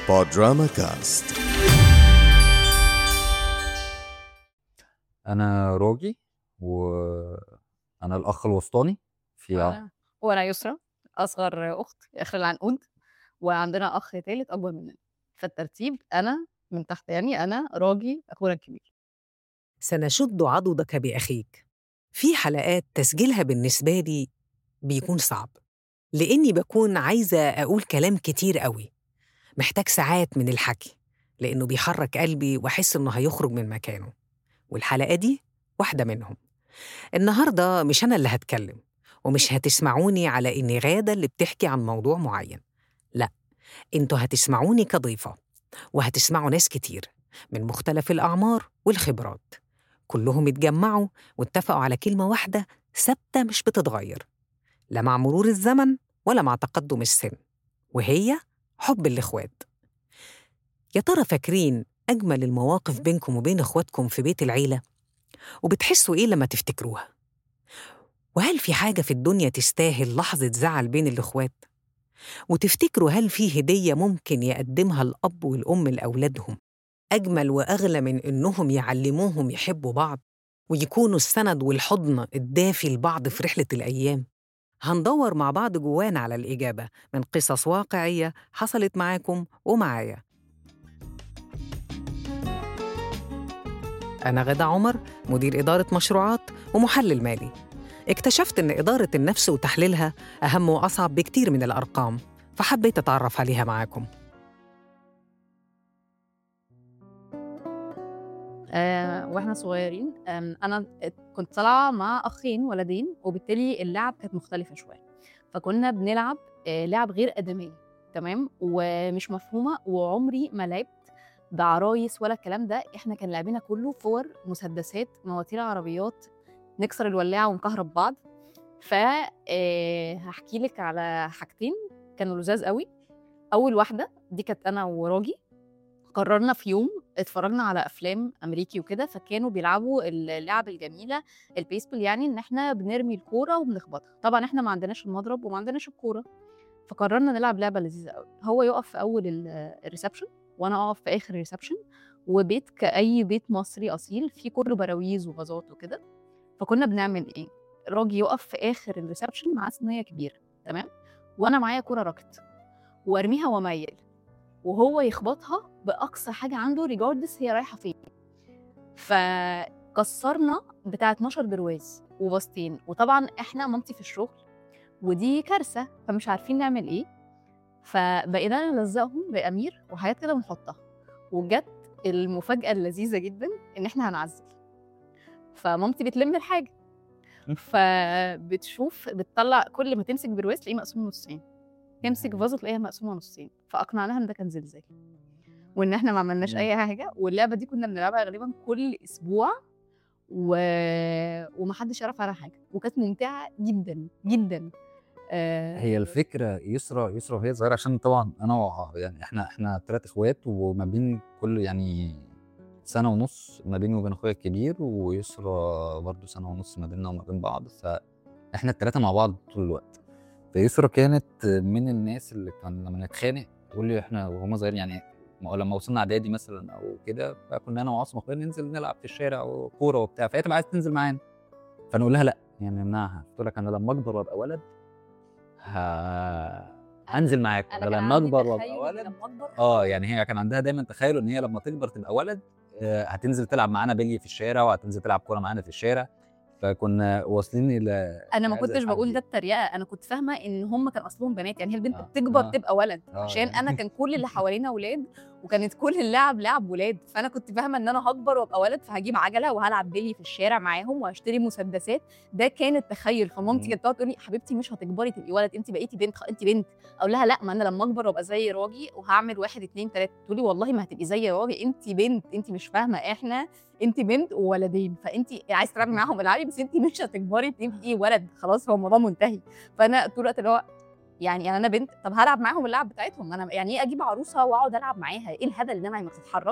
بودراما كاست انا راجي وانا الاخ الوسطاني في وأنا- وانا يسرا اصغر اخت اخر العنقود وعندنا اخ ثالث اكبر مننا فالترتيب انا من تحت يعني انا راجي اخونا الكبير سنشد عضدك بأخيك في حلقات تسجيلها بالنسبة لي بيكون صعب لأني بكون عايزة أقول كلام كتير قوي محتاج ساعات من الحكي لأنه بيحرك قلبي وأحس إنه هيخرج من مكانه والحلقة دي واحدة منهم النهاردة مش أنا اللي هتكلم ومش هتسمعوني على إني غادة اللي بتحكي عن موضوع معين لا انتوا هتسمعوني كضيفة وهتسمعوا ناس كتير من مختلف الأعمار والخبرات كلهم اتجمعوا واتفقوا على كلمة واحدة ثابتة مش بتتغير لا مع مرور الزمن ولا مع تقدم السن وهي حب الإخوات يا ترى فاكرين أجمل المواقف بينكم وبين إخواتكم في بيت العيلة؟ وبتحسوا إيه لما تفتكروها؟ وهل في حاجة في الدنيا تستاهل لحظة زعل بين الإخوات؟ وتفتكروا هل في هدية ممكن يقدمها الأب والأم لأولادهم أجمل وأغلى من إنهم يعلموهم يحبوا بعض ويكونوا السند والحضن الدافي لبعض في رحلة الأيام هندور مع بعض جوانا على الإجابة من قصص واقعية حصلت معاكم ومعايا أنا غدا عمر مدير إدارة مشروعات ومحلل مالي اكتشفت إن إدارة النفس وتحليلها أهم وأصعب بكتير من الأرقام فحبيت أتعرف عليها معاكم آه واحنا صغيرين آم، انا كنت طالعه مع اخين ولدين وبالتالي اللعب كانت مختلفه شويه فكنا بنلعب آه لعب غير ادميه تمام ومش مفهومه وعمري ما لعبت بعرايس ولا الكلام ده احنا كان لعبنا كله فور مسدسات مواتير عربيات نكسر الولاعه ونكهرب بعض ف آه، هحكي لك على حاجتين كانوا لذاذ قوي اول واحده دي كانت انا وراجي قررنا في يوم اتفرجنا على افلام امريكي وكده فكانوا بيلعبوا اللعب الجميله البيسبول يعني ان احنا بنرمي الكوره وبنخبطها طبعا احنا ما عندناش المضرب وما عندناش الكوره فقررنا نلعب لعبه لذيذه قوي هو يقف في اول ال- الريسبشن وانا اقف في اخر الريسبشن وبيت كاي بيت مصري اصيل فيه كله براويز وفازات وكده فكنا بنعمل ايه راجي يقف في اخر الريسبشن معاه صينيه كبيره تمام وانا معايا كوره راكت وارميها واميل وهو يخبطها باقصى حاجه عنده ريجاردس هي رايحه فين فكسرنا بتاع 12 برواز وبسطين وطبعا احنا مامتي في الشغل ودي كارثه فمش عارفين نعمل ايه فبقينا نلزقهم بامير وحاجات كده ونحطها وجت المفاجاه اللذيذه جدا ان احنا هنعزل فمامتي بتلم الحاجه فبتشوف بتطلع كل ما تمسك برواز تلاقيه مقسوم نصين تمسك فازه تلاقيها مقسومه نصين فاقنعناها ان ده كان زلزال وان احنا ما عملناش مم. اي حاجه واللعبه دي كنا بنلعبها غالبا كل اسبوع و... ومحدش يعرف عنها حاجه وكانت ممتعه جدا جدا آه، هي الفكره يسرى يسرى وهي صغيره عشان طبعا انا وع- يعني احنا احنا ثلاث اخوات وما بين كل يعني سنه ونص ما بيني وبين اخويا الكبير ويسرى برضو سنه ونص ما بيننا وما بين بعض فاحنا الثلاثه مع بعض طول الوقت فيسرى كانت من الناس اللي كان لما نتخانق تقول لي احنا وهم صغيرين يعني ما- لما وصلنا اعدادي مثلا او كده فكنا انا وعاصم اخويا ننزل نلعب في الشارع وكوره وبتاع فهي تبقى عايزه تنزل معانا فنقول لها لا يعني نمنعها قلت لك انا لما اكبر وابقى ولد ه... هنزل معاك أنا انا كان لما عندي اكبر تخيل وابقى إن ولد لما اكبر اه يعني هي كان عندها دايما تخيل ان هي لما تكبر تبقى ولد آه، هتنزل تلعب معانا بلي في الشارع وهتنزل تلعب كوره معانا في الشارع فكنا واصلين الى انا ما هذا كنتش بقول الحد. ده بطريقه انا كنت فاهمه ان هم كان اصلهم بنات يعني هي البنت آه، بتكبر آه. تبقى ولد آه، عشان يعني. انا كان كل اللي حوالينا ولاد وكانت كل اللعب لعب ولاد فانا كنت فاهمه ان انا هكبر وابقى ولد فهجيب عجله وهلعب بلي في الشارع معاهم وهشتري مسدسات ده كان التخيل فمامتي مم. كانت تقعد تقول لي حبيبتي مش هتكبري تبقي ولد انت بقيتي بنت خ- انت بنت اقول لها لا ما انا لما اكبر وابقى زي راجي وهعمل واحد اتنين تلاته تقول لي والله ما هتبقي زي راجي انت بنت انت مش فاهمه احنا انت بنت وولدين فانت عايز تلعبي معاهم العبي بس انت مش هتكبري تبقي ولد خلاص هو الموضوع منتهي فانا طول الوقت اللي هو يعني انا بنت طب هلعب معاهم اللعب بتاعتهم انا يعني ايه اجيب عروسه واقعد العب معاها ايه الهبل ده ما ما تتحركش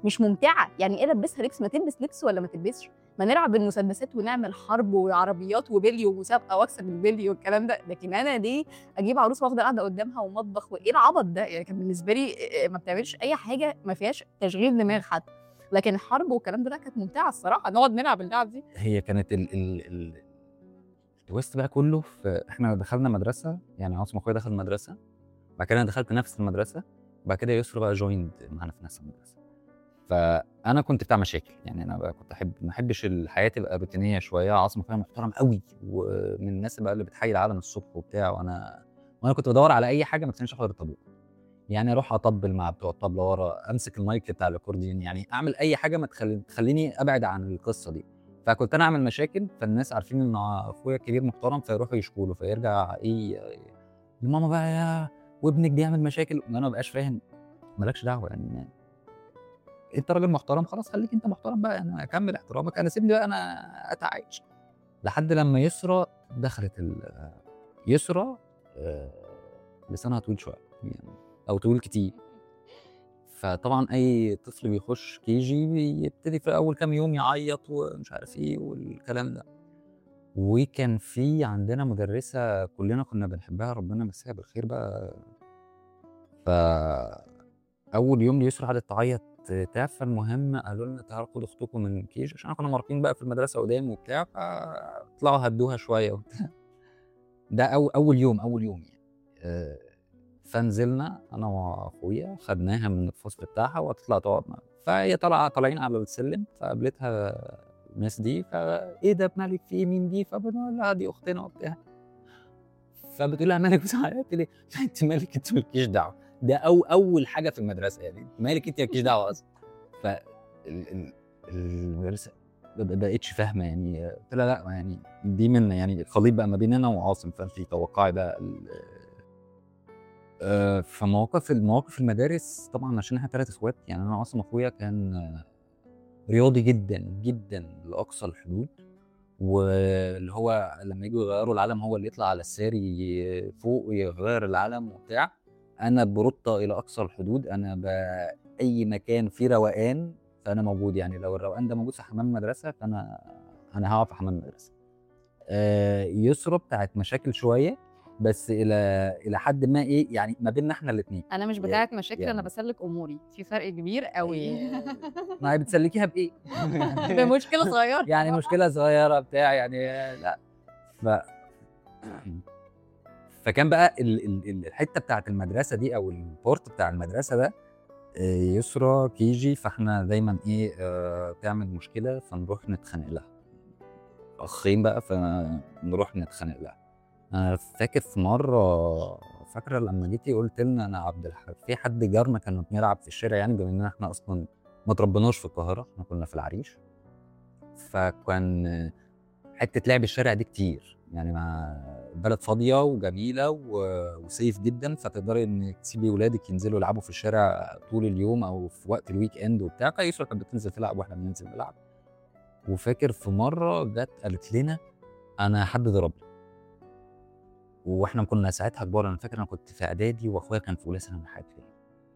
مش ممتعه يعني ايه البسها لبس ما تلبس لبس ولا ما تلبسش ما نلعب بالمسدسات ونعمل حرب وعربيات وبلي ومسابقه واكسب البلي والكلام ده لكن انا ليه اجيب عروسه وافضل قاعده قدامها ومطبخ وايه العبط ده يعني كان بالنسبه لي إيه، ما بتعملش اي حاجه ما فيهاش تشغيل دماغ حتى لكن الحرب والكلام ده لا كانت ممتعه الصراحه نقعد نلعب اللعب دي هي كانت ال ال ال التويست بقى كله في احنا دخلنا مدرسه يعني عاصم اخويا دخل مدرسه بعد كده انا دخلت نفس المدرسه وبعد كده يسرا بقى جويند معانا في نفس المدرسه فانا كنت بتاع مشاكل يعني انا بقى كنت احب ما احبش الحياه تبقى روتينيه شويه عاصم اخويا محترم قوي ومن الناس بقى اللي بتحيي العالم الصبح وبتاع وانا وانا كنت بدور على اي حاجه ما تخلينيش احضر الطابور يعني اروح اطبل مع بتوع الطبله ورا امسك المايك بتاع الاكورديون يعني اعمل اي حاجه ما تخلي تخليني ابعد عن القصه دي فكنت انا اعمل مشاكل فالناس عارفين ان اخويا الكبير محترم فيروحوا يشكوا له فيرجع ايه ماما بقى يا وابنك بيعمل مشاكل وانا ما بقاش فاهم مالكش دعوه يعني انت راجل محترم خلاص خليك انت محترم بقى انا اكمل احترامك انا سيبني بقى انا اتعايش لحد لما يسرى دخلت ال- يسرى آه، لسانها طويل شويه يعني او طويل كتير فطبعا اي طفل بيخش كي جي بيبتدي في اول كام يوم يعيط ومش عارف ايه والكلام ده وكان في عندنا مدرسه كلنا كنا بنحبها ربنا يمسيها بالخير بقى ف اول يوم يسرا قعدت تعيط بتاع فالمهم قالوا لنا تعالوا خدوا اختكم من كيج عشان كنا مرقين بقى في المدرسه قدام وبتاع فطلعوا هدوها شويه وبتاع ده أو اول يوم اول يوم يعني آه، فنزلنا انا واخويا خدناها من الفصل بتاعها وهتطلع تقعد معانا فهي طالعه طالعين على السلم فقابلتها الناس دي فايه ده مالك في إيه؟ مين دي فبنقول لها دي اختنا وبتاع فبتقول لها مالك بتعيطي ليه؟ انت مالك انت مالكيش دعوه ده أو اول حاجه في المدرسه يعني مالك انت مالكيش دعوه اصلا ف ال- ال- المدرسه ما بقتش فاهمه يعني قلت لها لا يعني دي من يعني خليط بقى ما بين انا وعاصم فانت توقعي بقى ال- آه، فمواقف المواقف المدارس طبعا عشان احنا ثلاث اخوات يعني انا عاصم اخويا كان آه، رياضي جدا جدا لاقصى الحدود واللي هو لما يجوا يغيروا العلم هو اللي يطلع على الساري فوق ويغير العلم وبتاع انا برطه الى اقصى الحدود انا باي مكان فيه روقان فانا موجود يعني لو الروقان ده موجود في حمام المدرسه فانا انا هقف في حمام المدرسه آه يسرى بتاعت مشاكل شويه بس الى الى حد ما ايه يعني ما بيننا احنا الاثنين انا مش بتاعه مشاكل انا يعني- بسلك اموري في فرق كبير قوي ما هي بتسلكيها بايه بمشكله صغيره يعني مشكله صغيره بتاع يعني لا ف فكان بقى ال- ال- ال- الحته بتاعت المدرسه دي او البورت بتاع المدرسه ده آه، يسرى كيجي فاحنا دايما ايه آه، تعمل مشكله فنروح نتخانق لها اخين بقى فنروح نتخانق لها انا فاكر في مره فاكره لما جيتي قلت لنا انا عبد الحق في حد جارنا كنا بنلعب في الشارع يعني بما اننا احنا اصلا ما تربناش في القاهره احنا كنا في العريش فكان حته لعب الشارع دي كتير يعني مع بلد فاضيه وجميله و- وسيف جدا فتقدري انك تسيبي ولادك ينزلوا يلعبوا في الشارع طول اليوم او في وقت الويك اند وبتاع فيسرا كانت بتنزل تلعب واحنا بننزل نلعب وفاكر في مره جت قالت لنا انا حد ضربني واحنا كنا ساعتها كبار انا فاكر انا كنت في اعدادي واخويا كان في اولى ثانوي حاجه كده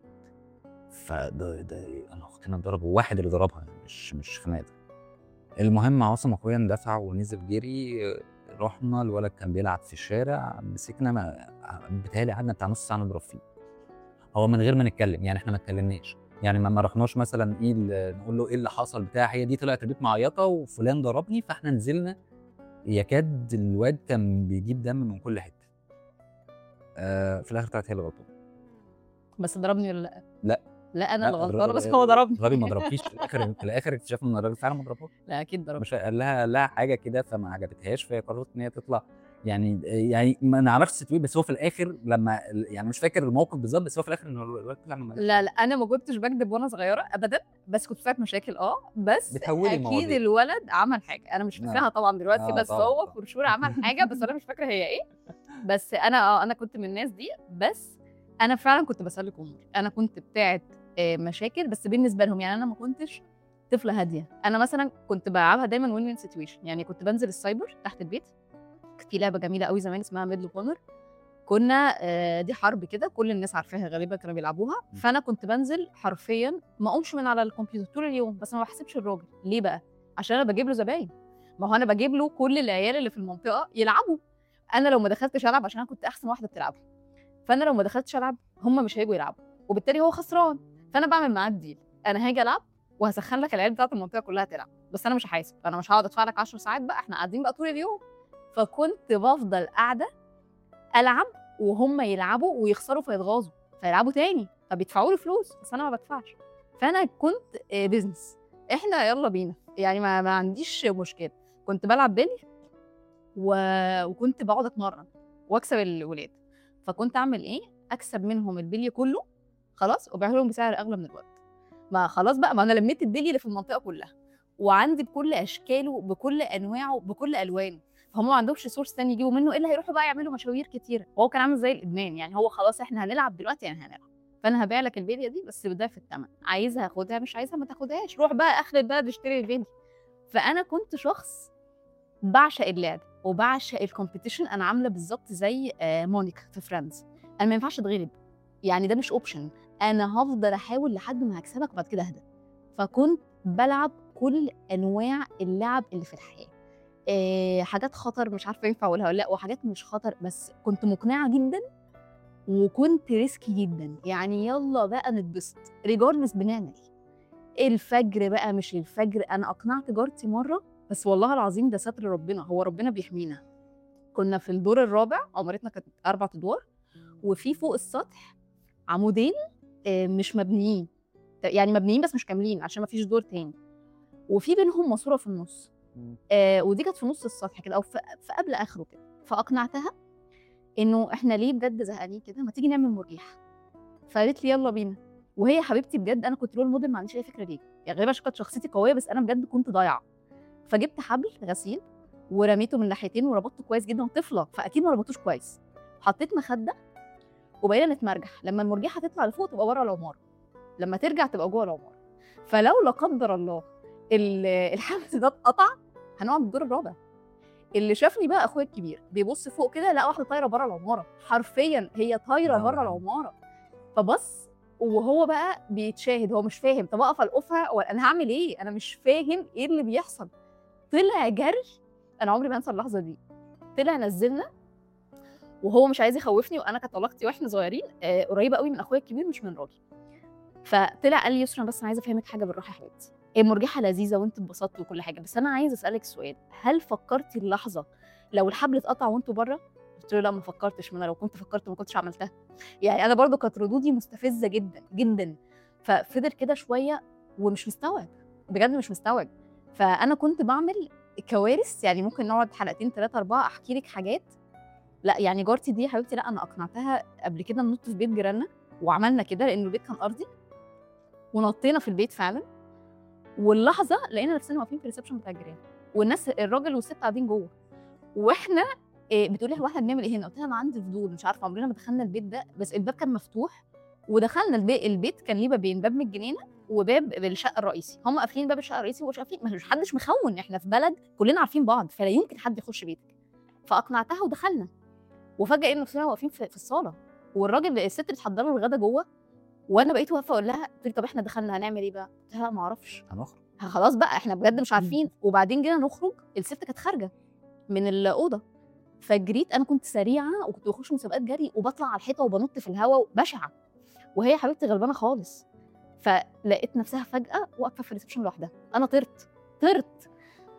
فده ده انا اختنا ضرب واحد اللي ضربها يعني مش مش خناقه المهم عاصم اخويا اندفع ونزل جري رحنا الولد كان بيلعب في الشارع مسكنا ما بيتهيألي قعدنا بتاع نص ساعه نضرب فيه هو من غير ما نتكلم يعني احنا ما اتكلمناش يعني ما ما رحناش مثلا ايه ال- نقول له ايه اللي حصل بتاع هي دي طلعت البيت معيطه وفلان ضربني فاحنا نزلنا يكاد الواد كان بيجيب دم من كل حته آه في الاخر طلعت هي اللي غلطانه بس ضربني ولا لا لا. لا انا لا، اللي غلطانه الراجل- بس هو ضربني الراجل ما ضربكيش في الاخر في الاخر اكتشفنا ان الراجل فعلا ما ضربهاش لا اكيد ضربني مش قال لها قال لها حاجه كده فما عجبتهاش فهي قررت ان هي تطلع يعني يعني ما نعرفش التتويج بس هو في الاخر لما يعني مش فاكر الموقف بالظبط بس هو في الاخر انه الولد طلع من لا لا انا ما كنتش بكذب وانا صغيره ابدا بس كنت بتاعت مشاكل اه بس بتهولي اكيد المواضيع. الولد عمل حاجه انا مش نعم. فاكراها طبعا دلوقتي آه، بس طبعاً، هو طبعاً. فرشور عمل حاجه بس انا مش فاكره هي ايه بس انا اه انا كنت من الناس دي بس انا فعلا كنت بسلك اموري انا كنت بتاعت آه، مشاكل بس بالنسبه لهم يعني انا ما كنتش طفله هاديه انا مثلا كنت بلعبها دايما وين وين سيتويشن يعني كنت بنزل السايبر تحت البيت في لعبه جميله قوي زمان اسمها ميدل كورنر كنا آه، دي حرب كده كل الناس عارفاها غالبا كانوا بيلعبوها م. فانا كنت بنزل حرفيا ما اقومش من على الكمبيوتر طول اليوم بس ما بحسبش الراجل ليه بقى عشان انا بجيب له زباين ما هو انا بجيب له كل العيال اللي في المنطقه يلعبوا انا لو ما دخلتش العب عشان انا كنت احسن واحده بتلعب فانا لو ما دخلتش العب هم مش هيجوا يلعبوا وبالتالي هو خسران فانا بعمل معاه الديل انا هاجي العب وهسخن لك العيال بتاعت المنطقه كلها تلعب بس انا مش هحاسب انا مش هقعد ادفع لك 10 ساعات بقى احنا قاعدين بقى طول اليوم فكنت بفضل قاعده العب وهم يلعبوا ويخسروا فيتغاظوا فيلعبوا تاني فبيدفعوا لي فلوس بس انا ما بدفعش فانا كنت آه، بيزنس احنا يلا بينا يعني ما, ما عنديش مشكله كنت بلعب بيلي و... وكنت بقعد اتمرن واكسب الولاد فكنت اعمل ايه اكسب منهم البلي كله خلاص وابيعه لهم بسعر اغلى من الوقت ما خلاص بقى ما انا لميت البلي اللي في المنطقه كلها وعندي بكل اشكاله بكل انواعه بكل الوانه فهم ما عندهمش سورس تاني يجيبوا منه الا هيروحوا بقى يعملوا مشاوير كتيره وهو كان عامل زي الادمان يعني هو خلاص احنا هنلعب دلوقتي يعني هنلعب فانا هبيع لك البليه دي بس بضعف الثمن عايزها خدها مش عايزها ما تاخدهاش روح بقى اخر البلد اشتري البلي فانا كنت شخص بعشق اللعب وبعشق الكومبيتيشن انا عامله بالظبط زي آه، مونيكا في فريندز انا ما ينفعش اتغلب يعني ده مش اوبشن انا هفضل احاول لحد ما هكسبك وبعد كده اهدى فكنت بلعب كل انواع اللعب اللي في الحياه إيه حاجات خطر مش عارفه ينفع اقولها ولا لا وحاجات مش خطر بس كنت مقنعه جدا وكنت ريسكي جدا يعني يلا بقى نتبسط ريجاردلس بنعمل الفجر بقى مش الفجر انا اقنعت جارتي مره بس والله العظيم ده ستر ربنا هو ربنا بيحمينا كنا في الدور الرابع عمارتنا كانت اربع ادوار وفي فوق السطح عمودين آه، مش مبنيين يعني مبنيين بس مش كاملين عشان ما فيش دور تاني وفي بينهم ماسوره في النص آه ودي كانت في نص السطح كده او في, في قبل اخره كده فاقنعتها انه احنا ليه بجد زهقانين كده ما تيجي نعمل مرجيحه فقالت لي يلا بينا وهي حبيبتي بجد انا كنت رول موديل ما عنديش اي فكره ليه يعني غالبا عشان كانت شخصيتي قويه بس انا بجد كنت ضايعه فجبت حبل غسيل ورميته من ناحيتين وربطته كويس جدا طفله فاكيد ما ربطوش كويس حطيت مخده وبقينا نتمرجح لما المرجحه تطلع لفوق تبقى بره العماره لما ترجع تبقى جوه العماره فلو لا قدر الله ال- الحبل ده اتقطع هنقع من الدور الرابع اللي شافني بقى اخويا الكبير بيبص فوق كده لقى واحده طايره بره العماره حرفيا هي طايره لا بره والله. العماره فبص وهو بقى بيتشاهد هو مش فاهم طب اقف القفها ولا انا هعمل ايه انا مش فاهم ايه اللي بيحصل طلع جري انا عمري ما انسى اللحظه دي طلع نزلنا وهو مش عايز يخوفني وانا كانت علاقتي واحنا صغيرين آه، قريبه قوي من اخويا الكبير مش من راجل فطلع قال لي يسرا بس انا عايزه افهمك حاجه بالراحه يا حبيبتي هي مرجحه لذيذه وانت اتبسطتوا وكل حاجه بس انا عايز اسالك سؤال هل فكرتي اللحظه لو الحبل اتقطع وانتوا بره قلت له لا ما فكرتش ما انا لو كنت فكرت ما كنتش عملتها يعني انا برضو كانت ردودي مستفزه جدا جدا ففضل كده شويه ومش مستوعب بجد مش مستوعب فانا كنت بعمل كوارث يعني ممكن نقعد حلقتين ثلاثه اربعه احكي لك حاجات لا يعني جارتي دي يا حبيبتي لا انا اقنعتها قبل كده ننط في بيت جيراننا وعملنا كده لان البيت كان ارضي ونطينا في البيت فعلا واللحظه لقينا نفسنا واقفين في الريسبشن بتاع الجيران والناس الراجل والست قاعدين جوه واحنا إيه بتقولي هو احنا بنعمل ايه هنا؟ قلت لها انا عندي فضول مش عارفه عمرنا ما دخلنا البيت ده بس الباب كان مفتوح ودخلنا البيت البيت كان ليه بابين باب من الجنينه وباب بالشقه الرئيسي هم قافلين باب الشقه الرئيسي ومش قافلين مش حدش مخون احنا في بلد كلنا عارفين بعض فلا يمكن حد يخش بيتك فاقنعتها ودخلنا وفجاه لقينا نفسنا واقفين في, في الصاله والراجل الست بتحضر له الغدا جوه وانا بقيت واقفه اقول لها قلت لي طب احنا دخلنا هنعمل ايه بقى؟ قلت لها ما اعرفش هنخرج خلاص بقى احنا بجد مش عارفين وبعدين جينا نخرج الست كانت خارجه من الاوضه فجريت انا كنت سريعه وكنت بخش مسابقات جري وبطلع على الحيطه وبنط في الهواء بشعه وهي يا حبيبتي غلبانه خالص فلقيت نفسها فجاه واقفه في الريسبشن لوحدها انا طرت طرت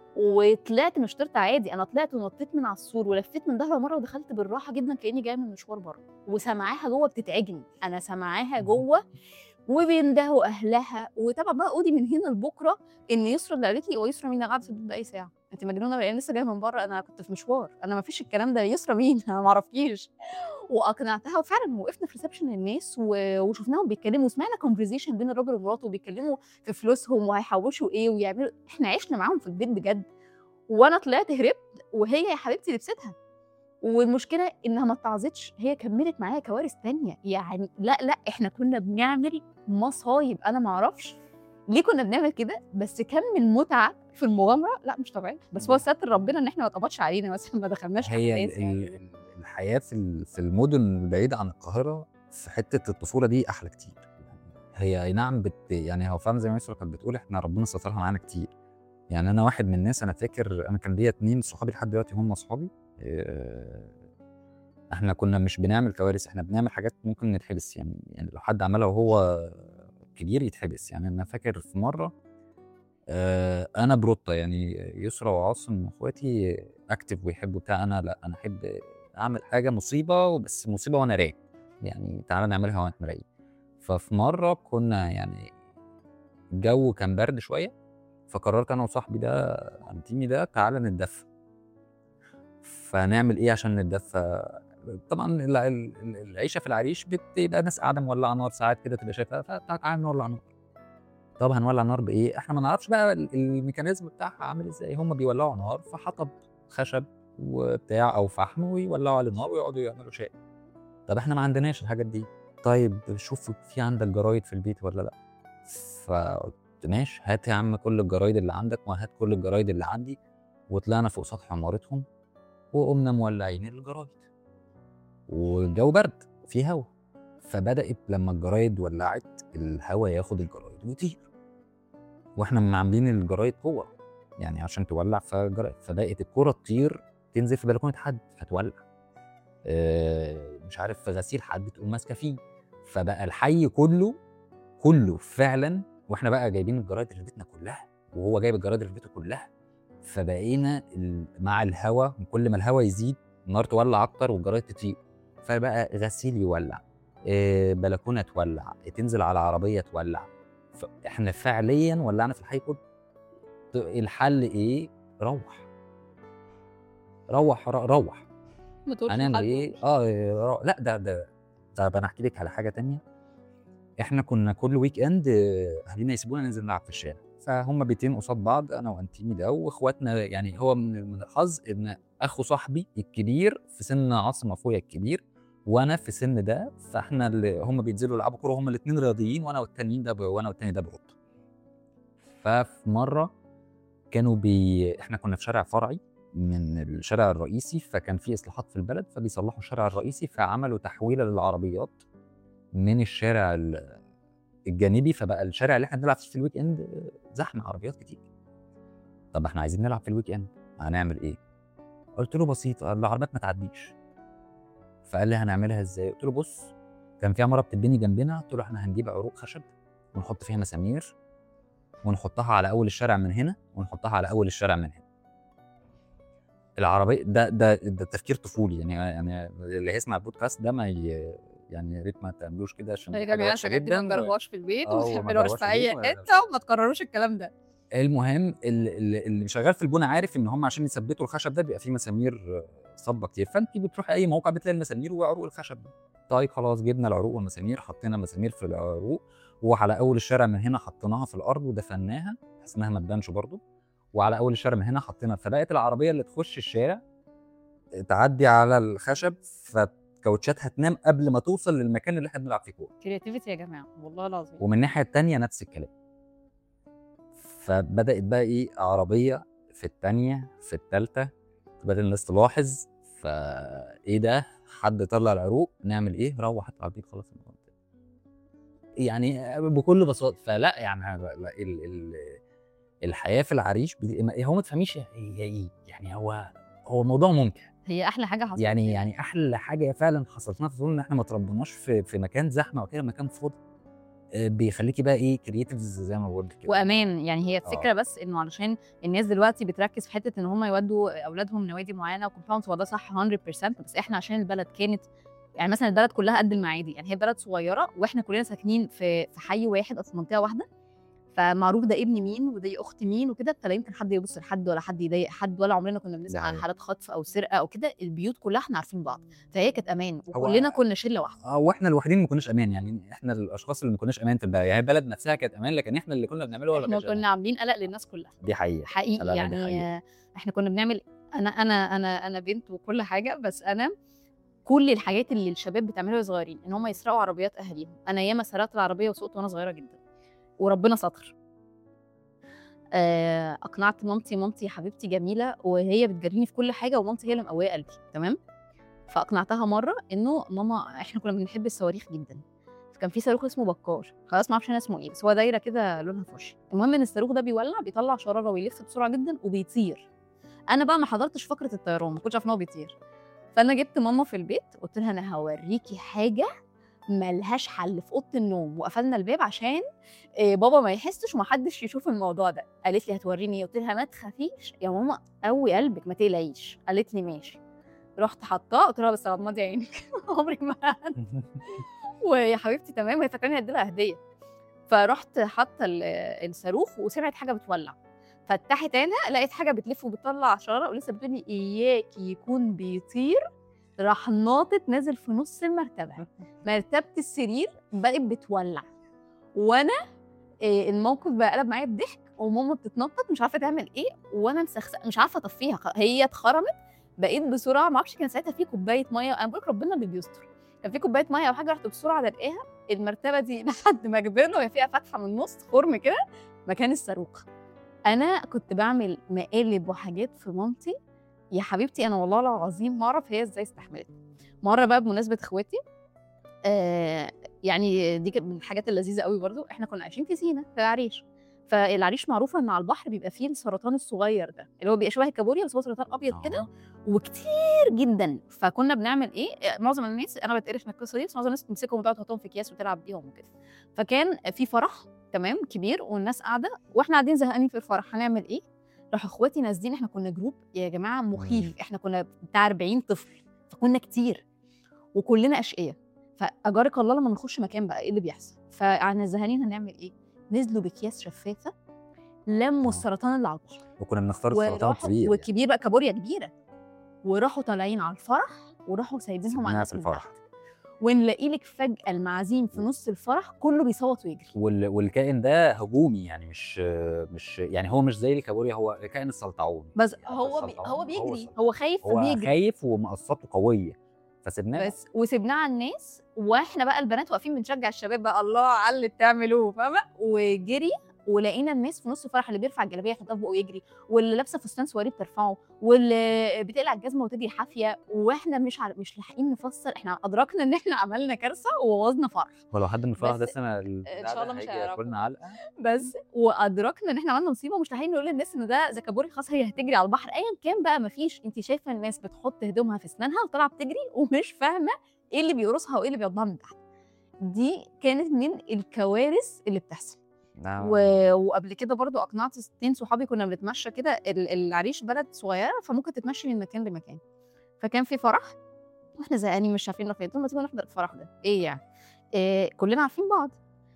وطلعت مش طرت عادي انا طلعت ونطيت من على السور ولفيت من ظهرها مره ودخلت بالراحه جدا كاني جايه من مشوار بره وسامعاها جوه بتتعجن انا سامعاها جوه وبيندهوا اهلها وطبعا بقى اودي من هنا لبكره ان يسرا اللي قالت لي هو يسرا مين قاعده في البيت بقى ساعه انت مجنونه بقى انا لسه جايه من بره انا كنت في مشوار انا ما فيش الكلام ده يسرا مين انا ما اعرفكيش واقنعتها وفعلا وقفنا في ريسبشن الناس و- وشفناهم بيتكلموا وسمعنا كونفرزيشن بين الراجل ومراته بيتكلموا في فلوسهم وهيحوشوا ايه ويعملوا احنا عشنا معاهم في البيت بجد وانا طلعت هربت وهي يا حبيبتي لبستها والمشكله انها ما اتعظتش هي كملت معايا كوارث تانية يعني لا لا احنا كنا بنعمل مصايب انا ما اعرفش ليه كنا بنعمل كده بس كم المتعه في المغامره لا مش طبيعي بس هو ستر ربنا ان احنا ما اتقبضش علينا مثلا ما دخلناش هي أحداث ال- يعني. ال- ال- الحياه في ال- في المدن البعيده عن القاهره في حته الطفوله دي احلى كتير هي اي نعم بت يعني هو فعلا زي ما يسرا كانت بتقول احنا ربنا سترها معانا كتير يعني انا واحد من الناس انا فاكر انا كان ليا اتنين صحابي لحد دلوقتي هم صحابي آه، احنا كنا مش بنعمل كوارث احنا بنعمل حاجات ممكن نتحبس يعني يعني لو حد عملها وهو كبير يتحبس يعني انا فاكر في مره آه، انا بروتا يعني يسرا وعاصم واخواتي اكتف ويحبوا بتاع انا لا انا احب اعمل حاجه مصيبه بس مصيبه وانا رايق يعني تعالى نعملها وانا رايق ففي مره كنا يعني الجو كان برد شويه فقررت انا وصاحبي ده انتيمي ده تعالى نتدفى فنعمل ايه عشان نتدفى طبعا ال- ال- ال- العيشه في العريش بتبقى ناس قاعده مولعه نار ساعات كده تبقى شايفها فتعالى نولع نار طب هنولع نار بايه احنا ما نعرفش بقى ال- الميكانيزم بتاعها عامل ازاي هم بيولعوا نار فحطب خشب وبتاع او فحم ويولعوا على النار ويقعدوا يعملوا شاي طب احنا ما عندناش الحاجات دي طيب شوف في عندك جرايد في البيت ولا لا فقلت ماشي هات يا عم كل الجرايد اللي عندك وهات كل الجرايد اللي عندي وطلعنا فوق سطح عمارتهم وقمنا مولعين الجرايد والجو برد في هوا فبدأت لما الجرايد ولعت الهوا ياخد الجرايد ويطير واحنا م- عاملين الجرايد قوة يعني عشان تولع فجرايد فبقت الكرة تطير تنزل في بلكونة حد فتولع آه، مش عارف في غسيل حد تقوم ماسكة فيه فبقى الحي كله كله فعلا واحنا بقى جايبين الجرايد اللي في بيتنا كلها وهو جايب الجرايد اللي في بيته كلها فبقينا ال- مع الهوا كل ما الهوا يزيد النار تولع اكتر والجرايد تطير فبقى غسيل يولع آه، بلكونه تولع تنزل على عربيه تولع احنا فعليا ولعنا في الحي كله ط- الحل ايه روح روح ر- روح ما تقولش هنعمل لحد. ايه اه رو... لا ده ده طب انا احكي لك على حاجه تانية احنا كنا كل ويك اند آه، اهالينا يسيبونا ننزل نلعب في الشارع فهم بيتين قصاد بعض انا وانتيمي ده واخواتنا يعني هو من من الحظ ان اخو صاحبي الكبير في سن عاصم اخويا الكبير وانا في سن ده فاحنا اللي هم بينزلوا يلعبوا كوره هم الاثنين رياضيين وانا والتانيين ده ب... وانا والتاني ده برد ففي مره كانوا بي احنا كنا في شارع فرعي من الشارع الرئيسي فكان في اصلاحات في البلد فبيصلحوا الشارع الرئيسي فعملوا تحويله للعربيات من الشارع ال- الجانبي فبقى الشارع اللي احنا بنلعب فيه في الويك اند زحمه عربيات كتير طب احنا عايزين نلعب في الويك اند هنعمل ايه قلت له بسيط العربيات ما تعديش فقال لي هنعملها ازاي قلت له بص كان في عماره بتتبني جنبنا قلت له احنا هنجيب عروق خشب ونحط فيها مسامير ونحطها على اول الشارع من هنا ونحطها على اول الشارع من هنا العربيه ده ده ده تفكير طفولي يعني يعني اللي هيسمع البودكاست ده ما ي... يعني يا ريت ما تعملوش كده عشان يا دي حاجة جماعه وحشة الحاجات دي ما جداً. تجربوهاش في البيت آه، وما وما تعملوهاش تجربوهاش في في اي البيت ولا- حته وما تكرروش الكلام ده المهم اللي, اللي- اللي شغال في البنى عارف ان هم عشان يثبتوا الخشب ده بيبقى فيه مسامير صبه كتير فانت بتروح اي موقع بتلاقي المسامير وعروق الخشب دي طيب خلاص جبنا العروق والمسامير حطينا مسامير في العروق وعلى اول الشارع من هنا حطيناها في الارض ودفناها بحيث انها ما تبانش برضه وعلى اول الشارع من هنا حطينا فبقت العربيه اللي تخش الشارع تعدي على الخشب فكاوتشاتها تنام قبل ما توصل للمكان اللي احنا بنلعب فيه كوره كرياتيفيتي يا جماعه والله العظيم ومن الناحيه التانيه نفس الكلام فبدات بقى ايه عربيه في التانيه في التالته بدات الناس تلاحظ فايه ده حد طلع العروق نعمل ايه روح اطلع البيت خلاص الموضوع انتهى. يعني بكل بساطه فلا يعني لا ال ال الحياه في العريش بت- هو ما تفهميش هي ايه يعني هو هو الموضوع ممتع هي احلى حاجه حصلت يعني يعني احلى حاجه فعلا حصلت لنا في طفولتنا ان احنا ما تربناش في في مكان زحمه وكده مكان فاضي آه، بيخليكي بقى ايه كرييتيفز زي ما بقول لك كده وامان يعني هي الفكره آه. بس انه علشان الناس دلوقتي بتركز في حته ان هم يودوا اولادهم نوادي معينه وكومباوند هو ده صح 100% بس احنا عشان البلد كانت يعني مثلا البلد كلها قد المعادي يعني هي بلد صغيره واحنا كلنا ساكنين في في حي واحد او في منطقه واحده فمعروف ده ابن مين وده اخت مين وكده فلا يمكن حد يبص لحد ولا حد يضايق حد ولا عمرنا كنا بنسمع عن حقيقة. حالات خطف او سرقه او كده البيوت كلها احنا عارفين بعض فهي كانت امان هو- وكلنا كنا شله واحده اه واحنا الوحيدين ما كناش امان يعني احنا الاشخاص اللي ما كناش امان في البلد يعني البلد نفسها كانت امان لكن احنا اللي كنا بنعمله ولا احنا كانش أمان. كنا عاملين قلق للناس كلها دي حقيقه حقيقي لا، لا، دي يعني حقيقة. آه، احنا كنا بنعمل انا انا انا انا بنت وكل حاجه بس انا كل الحاجات اللي الشباب بتعملها وهي صغيرين ان هم يسرقوا عربيات اهاليهم انا ياما سرقت العربيه وسوقت وانا صغيره جدا وربنا ستر آه، اقنعت مامتي مامتي حبيبتي جميله وهي بتجريني في كل حاجه ومامتي هي اللي مقويه قلبي تمام فاقنعتها مره انه ماما احنا كنا بنحب الصواريخ جدا فكان في صاروخ اسمه بكار خلاص ما اعرفش انا اسمه ايه بس هو دايره كده لونها فوشي المهم ان الصاروخ ده بيولع بيطلع شراره ويلف بسرعه جدا وبيطير انا بقى ما حضرتش فقره الطيران ما كنتش عارفه ان هو بيطير فانا جبت ماما في البيت قلت لها انا هوريكي حاجه ملهاش حل في اوضه النوم وقفلنا الباب عشان آه، بابا ما يحسش ومحدش يشوف الموضوع ده قالت لي هتوريني ايه قلت لها ما تخافيش يا ماما قوي قلبك ما تقلقيش قالت لي ماشي رحت حطاه قلت لها بس غمضي عينك عمري ما ويا حبيبتي تمام وهي فاكراني هدي لها هديه فرحت حاطه ال- الصاروخ وسمعت حاجه بتولع فتحت عينها لقيت حاجه بتلف وبتطلع شراره ولسه بتقول لي اياكي يكون بيطير راح ناطط نازل في نص المرتبه مرتبه السرير بقت بتولع وانا إيه، الموقف بقى قلب معايا بضحك وماما بتتنطط مش عارفه تعمل ايه وانا مسخسه مش عارفه اطفيها خ- هي اتخرمت بقيت بسرعه ما اعرفش كان ساعتها في كوبايه ميه انا بقول لك ربنا اللي بيستر كان في كوبايه ميه او حاجه رحت بسرعه دلقاها المرتبه دي لحد ما كبرنا وهي فيها فتحه من النص خرم كده مكان الصاروخ انا كنت بعمل مقالب وحاجات في مامتي يا حبيبتي انا والله العظيم ما اعرف هي ازاي استحملت مره بقى بمناسبه اخواتي آه يعني دي كانت من الحاجات اللذيذه قوي برضو احنا كنا عايشين في سينا في العريش فالعريش معروفه ان على البحر بيبقى فيه السرطان الصغير ده اللي هو بيبقى شبه الكابوريا بس هو سرطان ابيض كده آه. وكتير جدا فكنا بنعمل ايه معظم الناس انا بتقرف من القصه دي بس معظم الناس بتمسكهم وتقعد تحطهم في اكياس وتلعب بيهم وكده فكان في فرح تمام كبير والناس قاعده واحنا قاعدين زهقانين في الفرح هنعمل ايه راح اخواتي نازلين احنا كنا جروب يا جماعه مخيف مم. احنا كنا بتاع 40 طفل فكنا كتير وكلنا اشقياء فاجارك الله لما نخش مكان بقى ايه اللي بيحصل فاحنا زهقانين هنعمل ايه نزلوا باكياس شفافه لموا آه. السرطان اللي على البحر وكنا بنختار السرطان وراحوا الكبير يعني. والكبير بقى كابوريا كبيره وراحوا طالعين على الفرح وراحوا سايبينهم على سيبناها الناس في من الفرح تحت. ونلاقي لك فجاه المعازيم في نص الفرح كله بيصوت ويجري وال... والكائن ده هجومي يعني مش مش يعني هو مش زي الكابوريا هو كائن السلطعون بس يعني هو بي السلطعون هو بيجري السلطعون. هو خايف هو فبيجري خايف ومقصاته قويه فسيبناه بس وسبناه على الناس واحنا بقى البنات واقفين بنشجع الشباب بقى الله على اللي بتعملوه فاهمه وجري ولقينا الناس في نص الفرح اللي بيرفع الجلابيه يحطها في بقه ويجري واللي لابسه فستان سواري بترفعه واللي بتقلع الجزمه وتجري حافيه واحنا مش عارف مش لاحقين نفسر احنا ادركنا ان احنا عملنا كارثه وبوظنا فرح ولو حد من الفرح ده بس سمع إن البتاع شاء الله ده مش هيجي هيعرفوا. ياكلنا علقه بس وادركنا ان احنا عملنا مصيبه ومش لاحقين نقول للناس ان ده زكابوري خلاص هي هتجري على البحر ايا كان بقى مفيش انت شايفه الناس بتحط هدومها في اسنانها وطالعه بتجري ومش فاهمه ايه اللي بيقرصها وايه اللي بيضمها من تحت دي كانت من الكوارث اللي بتحصل نعم. و... وقبل كده برضو اقنعت اتنين صحابي كنا بنتمشى كده ال- العريش بلد صغيره فممكن تتمشي من مكان لمكان فكان في فرح واحنا زهقانين مش عارفين نروح فين قلت لهم ما تيجوا نحضر الفرح ده ايه يعني إيه كلنا عارفين بعض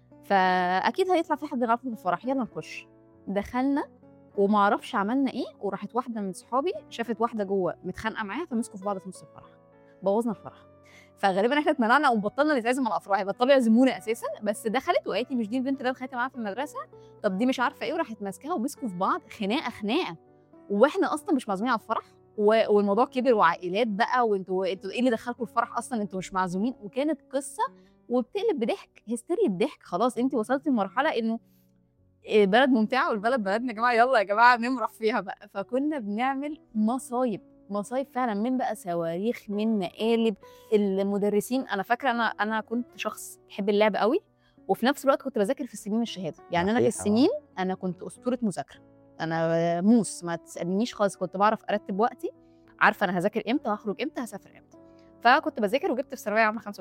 فاكيد هيطلع في حد يعرفنا في الفرح يلا نخش دخلنا وما اعرفش عملنا ايه وراحت واحده من صحابي شافت واحده جوه متخانقه معاها فمسكوا في بعض في نص الفرح بوظنا الفرح فغالبا احنا اتمنعنا وبطلنا نتعزم على الافراح بطلوا يعزمونا اساسا بس دخلت وقالت لي مش دي البنت اللي انا اتخانقت معاها في المدرسه طب دي مش عارفه ايه وراحت ماسكاها ومسكوا في بعض خناقه خناقه واحنا اصلا مش معزومين على الفرح و- والموضوع كبر وعائلات بقى وانتوا انتوا ايه اللي دخلكم الفرح اصلا انتوا مش معزومين وكانت قصه وبتقلب بضحك هستيريا الضحك خلاص انت وصلتي لمرحله انه إيه، بلد ممتعه والبلد بلدنا يا جماعه يلا يا جماعه نمرح فيها بقى فكنا بنعمل مصايب مصايب فعلا من بقى صواريخ من مقالب المدرسين انا فاكره انا انا كنت شخص بحب اللعب قوي وفي نفس الوقت كنت بذاكر في السنين الشهاده يعني انا في صحيح، آه. السنين انا كنت اسطوره مذاكره انا موس ما تسالنيش خالص كنت بعرف ارتب وقتي عارفه انا هذاكر امتى هخرج امتى هسافر امتى فكنت بذاكر وجبت في ثانويه عامه 95%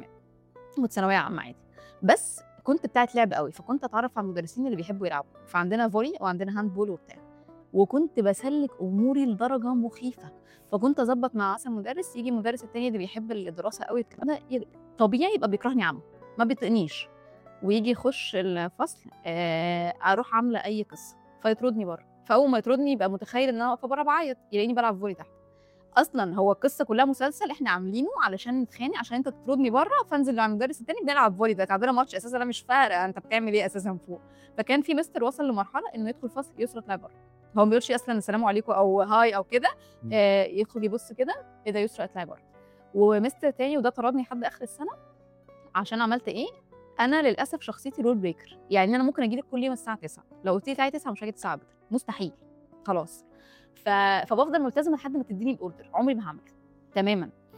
كنت ثانويه عامه عادي بس كنت بتاعت لعب قوي فكنت اتعرف على المدرسين اللي بيحبوا يلعبوا فعندنا فولي وعندنا هاند بول وبتاع وكنت بسلك اموري لدرجه مخيفه فكنت اظبط مع مثلا مدرس يجي المدرس التاني اللي بيحب الدراسه قوي الكلام ده ي- طبيعي يبقى بيكرهني عامه ما بيطقنيش ويجي يخش الفصل آه، اروح عامله اي قصه فيطردني بره فاول ما يطردني يبقى متخيل ان انا واقفه بره بعيط يلاقيني بلعب فولي تحت اصلا هو القصه كلها مسلسل احنا عاملينه علشان نتخانق عشان انت تطردني بره فانزل مع المدرس التاني بنلعب فولي ده عندنا ماتش اساسا انا مش فارقه انت بتعمل ايه اساسا فوق فكان في مستر وصل لمرحله انه يدخل فصل يسرى طلع بره هو ما بيقولش اصلا السلام عليكم او هاي او كده مم. آه يدخل يبص كده ايه ده يسرى اطلعي بره ومستر تاني وده طردني لحد اخر السنه عشان عملت ايه انا للاسف شخصيتي رول بريكر يعني انا ممكن اجي لك كل يوم الساعه 9 لو قلت لي تعالي 9 مش هاجي 9 ابدا مستحيل خلاص ف... فبفضل ملتزمه لحد ما تديني الاوردر عمري ما هعمل تماما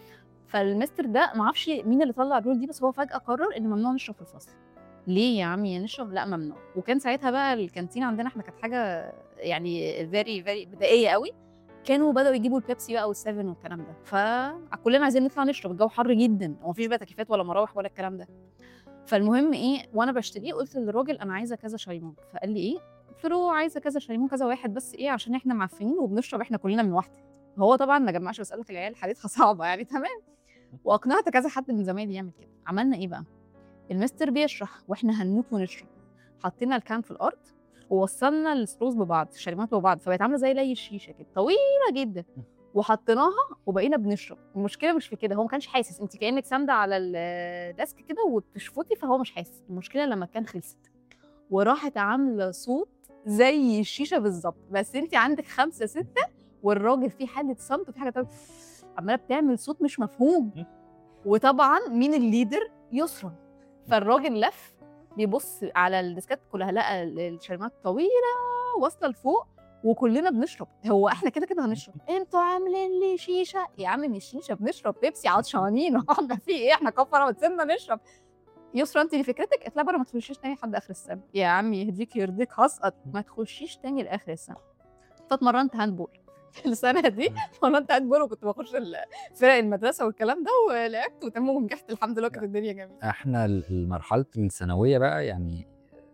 فالمستر ده ما اعرفش مين اللي طلع الرول دي بس هو فجاه قرر ان ممنوع نشرب في الفصل ليه يا عمي نشرب لا ممنوع وكان ساعتها بقى الكانتين عندنا احنا كانت حاجه يعني فيري فيري بدائيه قوي كانوا بداوا يجيبوا البيبسي بقى والسيفن والكلام ده فكلنا عايزين نطلع نشرب الجو حر جدا ومفيش بقى تكييفات ولا مراوح ولا الكلام ده فالمهم ايه وانا بشتريه قلت للراجل انا عايزه كذا شايمون فقال لي ايه قلت له عايزه كذا شايمون كذا واحد بس ايه عشان احنا معفنين وبنشرب احنا كلنا من واحده هو طبعا ما جمعش بس قال لك العيال حالتها صعبه يعني تمام واقنعت كذا حد من زمايلي يعمل كده عملنا ايه بقى المستر بيشرح واحنا هنموت ونشرب حطينا الكان في الارض ووصلنا الستروز ببعض الشريمات ببعض فبقت عامله زي لي الشيشه كده طويله جدا وحطيناها وبقينا بنشرب المشكله مش في كده هو ما كانش حاسس انت كانك ساندة على الديسك كده وبتشفطي فهو مش حاسس المشكله لما كان خلصت وراحت عامله صوت زي الشيشه بالظبط بس انت عندك خمسه سته والراجل في حاله صمت وفي حاجه تانية عماله بتعمل صوت مش مفهوم وطبعا مين الليدر يسرا فالراجل لف بيبص على الديسكات كلها لقى الشريمات طويله واصله لفوق وكلنا بنشرب هو احنا كده كده هنشرب انتوا عاملين لي شيشه يا عم مش شيشه بنشرب بيبسي عطشانين احنا في ايه احنا كفره وتسيبنا نشرب يسرا انت اللي فكرتك اطلع بره ما تخشيش تاني لحد اخر السنه يا عم يهديك يرضيك هسقط ما تخشيش تاني لاخر السنه فاتمرنت هاندبول السنه دي اتمرنت هاندبول وكنت بخش ال- فرق المدرسه والكلام ده ولعبت وتمام ونجحت الحمد لله كانت الدنيا جميله احنا المرحله الثانويه بقى يعني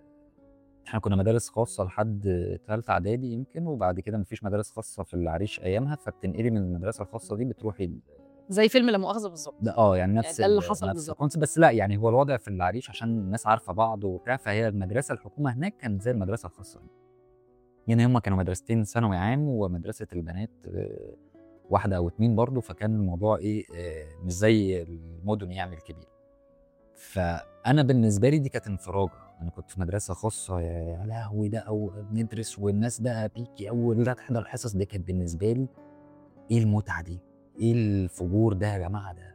احنا كنا مدارس خاصه لحد ثالثه اعدادي يمكن وبعد كده مفيش مدارس خاصه في العريش ايامها فبتنقلي من المدرسه الخاصه دي بتروحي ال- زي فيلم لا مؤاخذه بالظبط ده اه يعني نفس ده اللي ال- حصل نفس بالظبط. الكونسيبت بس لا يعني هو الوضع في العريش عشان الناس عارفه بعض وبتاع فهي المدرسه الحكومه هناك كانت زي المدرسه الخاصه هنا. يعني هما كانوا مدرستين ثانوي عام ومدرسه البنات آه، واحده او اتنين برضه فكان الموضوع ايه آه، مش زي المدن يعني الكبيره فانا بالنسبه لي دي كانت انفراجه انا كنت في مدرسه خاصه يا يا لهوي ده او بندرس والناس بقى بيكي اول لا تحضر الحصص دي كانت بالنسبه لي ايه المتعه دي ايه الفجور ده يا جماعه ده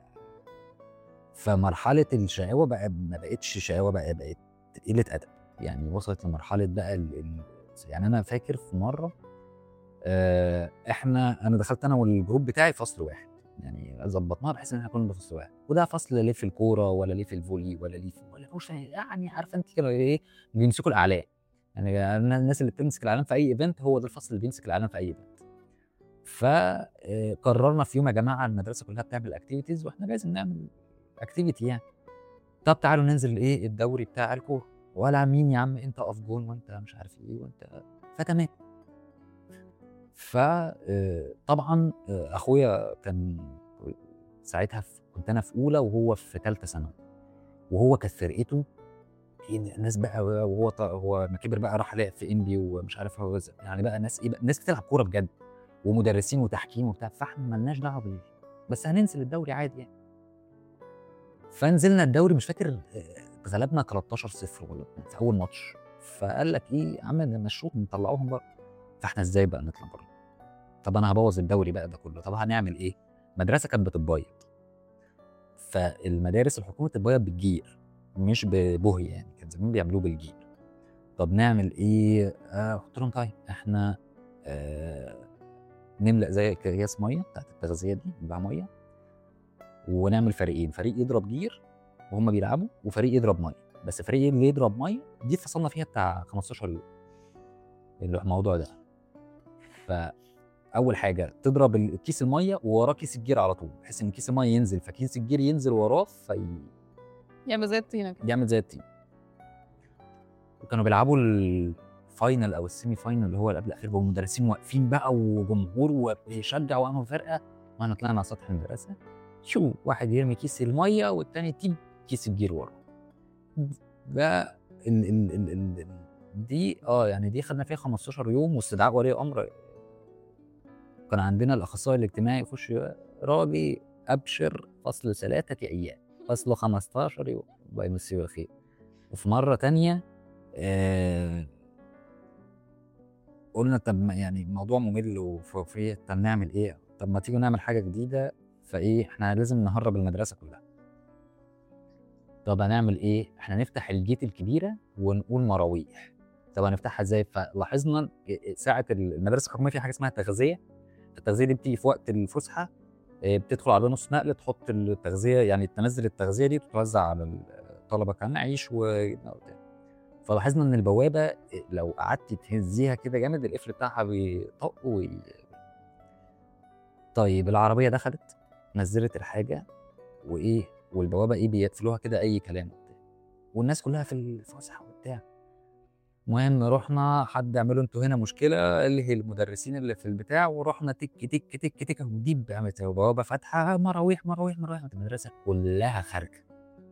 فمرحله الشقاوه بقى ما بقتش شقاوه بقى بقت قله ادب يعني وصلت لمرحله بقى ال... ال... يعني انا فاكر في مره آه، احنا انا دخلت انا والجروب بتاعي فصل واحد يعني ظبطناها بحيث ان احنا كنا في فصل واحد وده فصل ليه في الكوره ولا ليه في الفولي ولا ليه في ولا مش يعني عارفه انت كده ايه بيمسكوا الاعلام يعني الناس اللي بتمسك الاعلام في اي ايفنت هو ده الفصل اللي بيمسك الاعلام في اي ايفنت فقررنا في يوم يا جماعه المدرسه كلها بتعمل اكتيفيتيز واحنا لازم نعمل اكتيفيتي يعني طب تعالوا ننزل ايه الدوري بتاع الكوره ولا مين يا عم انت اقف جون وانت مش عارف ايه وانت فتمام فطبعا اخويا كان ساعتها في كنت انا في اولى وهو في ثالثه ثانوي وهو كانت فرقته في ناس بقى وهو ط- هو ما كبر بقى راح لعب في اندي ومش عارف هو ز- يعني بقى ناس ايه بقى ناس بتلعب كوره بجد ومدرسين وتحكيم وبتاع فاحنا مالناش دعوه بال بس هننزل الدوري عادي يعني فنزلنا الدوري مش فاكر آه، غلبنا 13 0 ولا في اول ماتش فقال لك ايه يا عم نمشوهم نطلعوهم بره فاحنا ازاي بقى نطلع بره طب انا هبوظ الدوري بقى ده كله طب هنعمل ايه مدرسه كانت بتتبيض فالمدارس الحكومه بتتبيض بالجير مش ببهي يعني كان زمان بيعملوه بالجير طب نعمل ايه آه قلت لهم طيب احنا آه نملأ زي اكياس ميه بتاعت التغذيه دي نباع ميه ونعمل فريقين فريق يضرب جير وهم بيلعبوا وفريق يضرب ميه بس فريق اللي يضرب ميه دي اتفصلنا فيها بتاع 15 يوم الموضوع ده فاول حاجه تضرب ال- كيس الميه ووراه كيس الجير على طول بحيث ان كيس الميه ينزل فكيس الجير ينزل وراه في يعمل زي الطينه كده يعمل زي التيم وكانوا بيلعبوا الفاينل او السيمي فاينل اللي هو اللي قبل الاخير والمدرسين واقفين بقى وجمهور وبيشجع وانا فرقه واحنا طلعنا على سطح المدرسه شو واحد يرمي كيس الميه والتاني تيم كيس الجير ورا ده ال ال ال ال ال دي اه يعني دي خدنا فيها 15 يوم واستدعاء ولي امر كان عندنا الاخصائي الاجتماعي يخش راجي ابشر فصل ثلاثه ايام فصله 15 يوم الله يمسيه خير وفي مره تانية آه قلنا طب ما- يعني الموضوع ممل وفي طب نعمل ايه؟ طب ما تيجوا نعمل حاجه جديده فايه احنا لازم نهرب المدرسه كلها. طب هنعمل ايه؟ احنا نفتح الجيت الكبيره ونقول مراويح. طب هنفتحها ازاي؟ فلاحظنا ساعه المدرسه الحكوميه في حاجه اسمها تغذيه. التغذيه دي بتيجي في وقت الفسحه آه، بتدخل عربيه نص نقل تحط التغذيه يعني تنزل التغذيه دي وتتوزع على الطلبه كان عيش وجبنه وبتاع فلاحظنا ان البوابه لو قعدت تهزيها كده جامد القفل بتاعها بيطق وي... طيب العربيه دخلت نزلت الحاجه وايه والبوابه ايه بيقفلوها كده اي كلام وبتاع والناس كلها في الفسحه وبتاع المهم رحنا حد عملوا انتوا هنا مشكله اللي هي المدرسين اللي في البتاع ورحنا تك تك تك تك وديب قامت البوابه فاتحه مراويح مراويح مراويح المدرسه كلها خارجه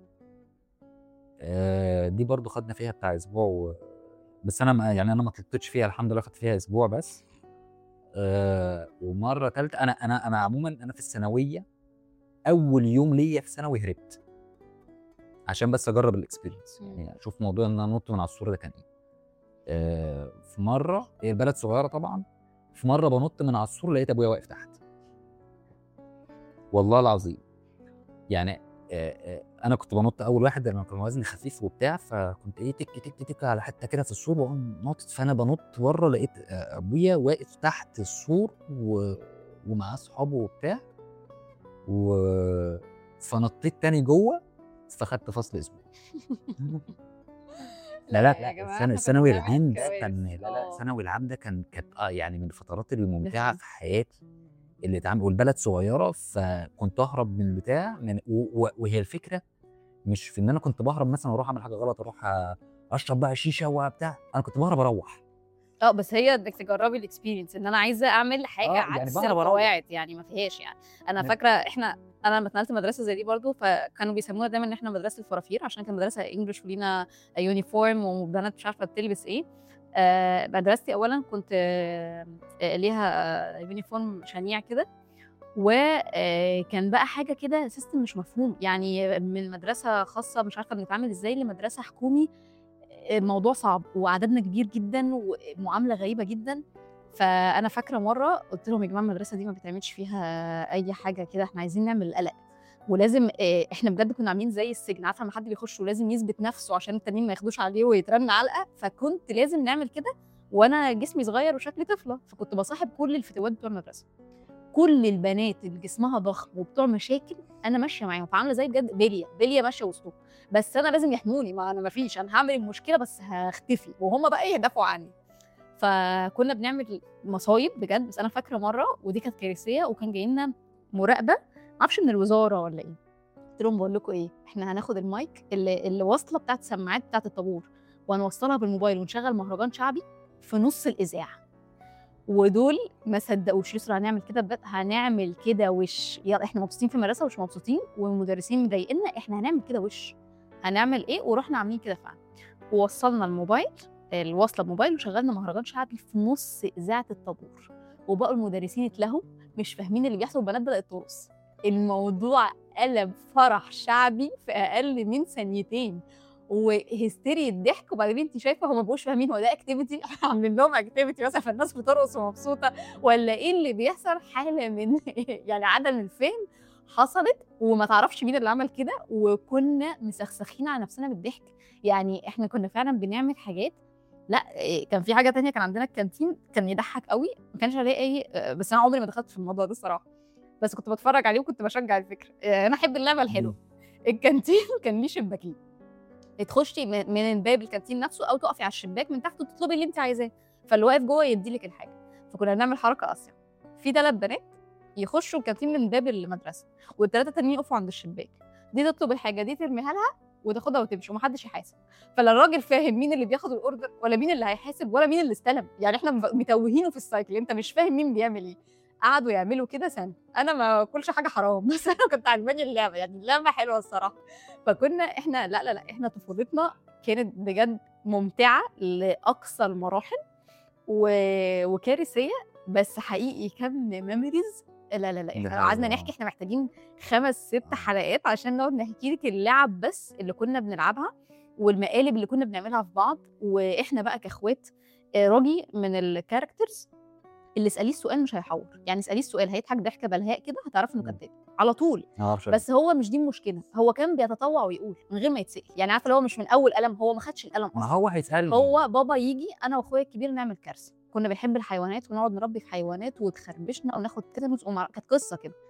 آه، دي برضو خدنا فيها بتاع اسبوع و... بس انا ما يعني انا ما طلبتش فيها الحمد لله خدت فيها اسبوع بس أه ومره ثالثه انا انا انا عموما انا في الثانويه اول يوم ليا في ثانوي هربت عشان بس اجرب الاكسبيرينس مم. يعني اشوف موضوع ان انا انط من على السور ده كان ايه أه في مره هي البلد صغيره طبعا في مره بنط من على السور لقيت ابويا واقف تحت والله العظيم يعني آه، آه، انا كنت بنط اول واحد لان كان وزني خفيف وبتاع فكنت ايه تك تك تك على حته كده في السور واقوم ناطط فانا بنط بره لقيت آه، ابويا واقف تحت السور و... ومعاه اصحابه وبتاع و فنطيت تاني جوه فخدت فصل اسبوع لا لا يا لا جماعة، الثانوي إحنا الثانوي كنا بنعمل العام ده كوارث. كان لا لا آه. الثانوي العام ده كان كانت اه يعني من الفترات الممتعه حقيقي. في حياتي اللي اتعمل والبلد صغيره فكنت اهرب من البتاع من و- و- وهي الفكره مش في ان انا كنت بهرب مثلا واروح اعمل حاجه غلط اروح أ- اشرب بقى شيشه وبتاع انا كنت بهرب اروح اه بس هي انك تجربي الاكسبيرينس ان انا عايزه اعمل حاجه آه، يعني عكس بهرب أروح. القواعد يعني ما فيهاش يعني انا نعم. فاكره احنا انا لما اتنقلت مدرسه زي دي برضو فكانوا بيسمونا دايما ان احنا مدرسه الفرافير عشان كان مدرسه انجلش ولينا يونيفورم وبنات مش عارفه بتلبس ايه آه مدرستي اولا كنت آه آه، ليها آه يونيفورم شنيع كده وكان بقى حاجه كده سيستم مش مفهوم يعني من مدرسه خاصه مش عارفه بنتعامل ازاي لمدرسه حكومي الموضوع صعب وعددنا كبير جدا ومعامله غريبه جدا فانا فاكره مره قلت لهم يا جماعه المدرسه دي ما بيتعملش فيها اي حاجه كده احنا عايزين نعمل قلق ولازم آه، احنا بجد كنا عاملين زي السجن عارفه لما حد بيخش ولازم يثبت نفسه عشان التانيين ما ياخدوش عليه ويترن علقه فكنت لازم نعمل كده وانا جسمي صغير وشكلي طفله فكنت بصاحب كل الفتوات بتوع المدرسه كل البنات اللي جسمها ضخم وبتوع مشاكل انا ماشيه معاهم فعامله زي بجد بليه بليه ماشيه وسطهم بس انا لازم يحموني ما انا ما فيش انا هعمل المشكله بس هختفي وهم بقى يدافعوا عني فكنا بنعمل مصايب بجد بس انا فاكره مره ودي كانت كارثيه وكان جاي لنا مراقبه معرفش من الوزاره ولا ايه قلت لهم بقول لكم ايه احنا هناخد المايك اللي, اللي واصله بتاعت السماعات بتاعت الطابور وهنوصلها بالموبايل ونشغل مهرجان شعبي في نص الاذاعه ودول ما صدقوش يسرا هنعمل كده بجد هنعمل كده وش يلا احنا مبسوطين في المدرسه ومش مبسوطين والمدرسين مضايقنا احنا هنعمل كده وش هنعمل ايه ورحنا عاملين كده فعلا ووصلنا الموبايل الوصله بموبايل وشغلنا مهرجان شعبي في نص اذاعه الطابور وبقوا المدرسين اتلهوا مش فاهمين اللي بيحصل والبنات بدات ترقص الموضوع قلب فرح شعبي في اقل من ثانيتين وهستيري الضحك وبعدين انت شايفه هم ما بقوش فاهمين هو ده اكتيفيتي احنا عاملين لهم اكتيفيتي مثلا فالناس بترقص ومبسوطه ولا ايه اللي بيحصل حاله من يعني عدم الفهم حصلت وما تعرفش مين اللي عمل كده وكنا مسخسخين على نفسنا بالضحك يعني احنا كنا فعلا بنعمل حاجات لا إيه، كان في حاجه تانية كان عندنا الكانتين كان يضحك قوي ما كانش عليه اي آه، بس انا عمري ما دخلت في الموضوع ده الصراحه بس كنت بتفرج عليه وكنت بشجع الفكره آه، انا احب اللعبه الحلوه الكانتين كان ليه شباكين تخشي من من باب الكانتين نفسه او تقفي على الشباك من تحت وتطلبي اللي انت عايزاه فاللي واقف جوه يديلك الحاجه فكنا بنعمل حركه اسيا في ثلاث بنات يخشوا الكانتين من باب المدرسه والثلاثه التانيين يقفوا عند الشباك دي تطلب الحاجه دي ترميها لها وتاخدها وتمشي ومحدش يحاسب فلا الراجل فاهم مين اللي بياخد الاوردر ولا مين اللي هيحاسب ولا مين اللي استلم يعني احنا مف- متوهينه في السايكل انت مش فاهم مين بيعمل ايه قعدوا يعملوا كده سنه انا ما اكلش حاجه حرام بس انا كنت عجباني اللعبه يعني اللعبه حلوه الصراحه فكنا احنا لا لا لا احنا طفولتنا كانت بجد ممتعه لاقصى المراحل و... وكارثيه بس حقيقي كم ميموريز لا لا لا ده احنا لو حقيقي، قعدنا آه. نحكي احنا محتاجين خمس ست آه. حلقات عشان نقعد نحكي لك اللعب بس اللي كنا بنلعبها والمقالب اللي كنا بنعملها في بعض واحنا بقى كاخوات آه، راجي من الكاركترز اللي اساليه السؤال مش هيحور يعني اساليه السؤال هيضحك ضحكه بلهاء كده هتعرفي انه مم. كذاب على طول ما اعرفش بس هو مش دي المشكله هو كان بيتطوع ويقول من غير ما يتسال يعني عارفه اللي هو مش من اول قلم هو ما خدش القلم ما اصلا هو هيسالني هو بابا يجي انا واخويا الكبير نعمل كارثه كنا بنحب الحيوانات ونقعد نربي في حيوانات وتخربشنا او ناخد تيتانوس ومع... كانت قصه كده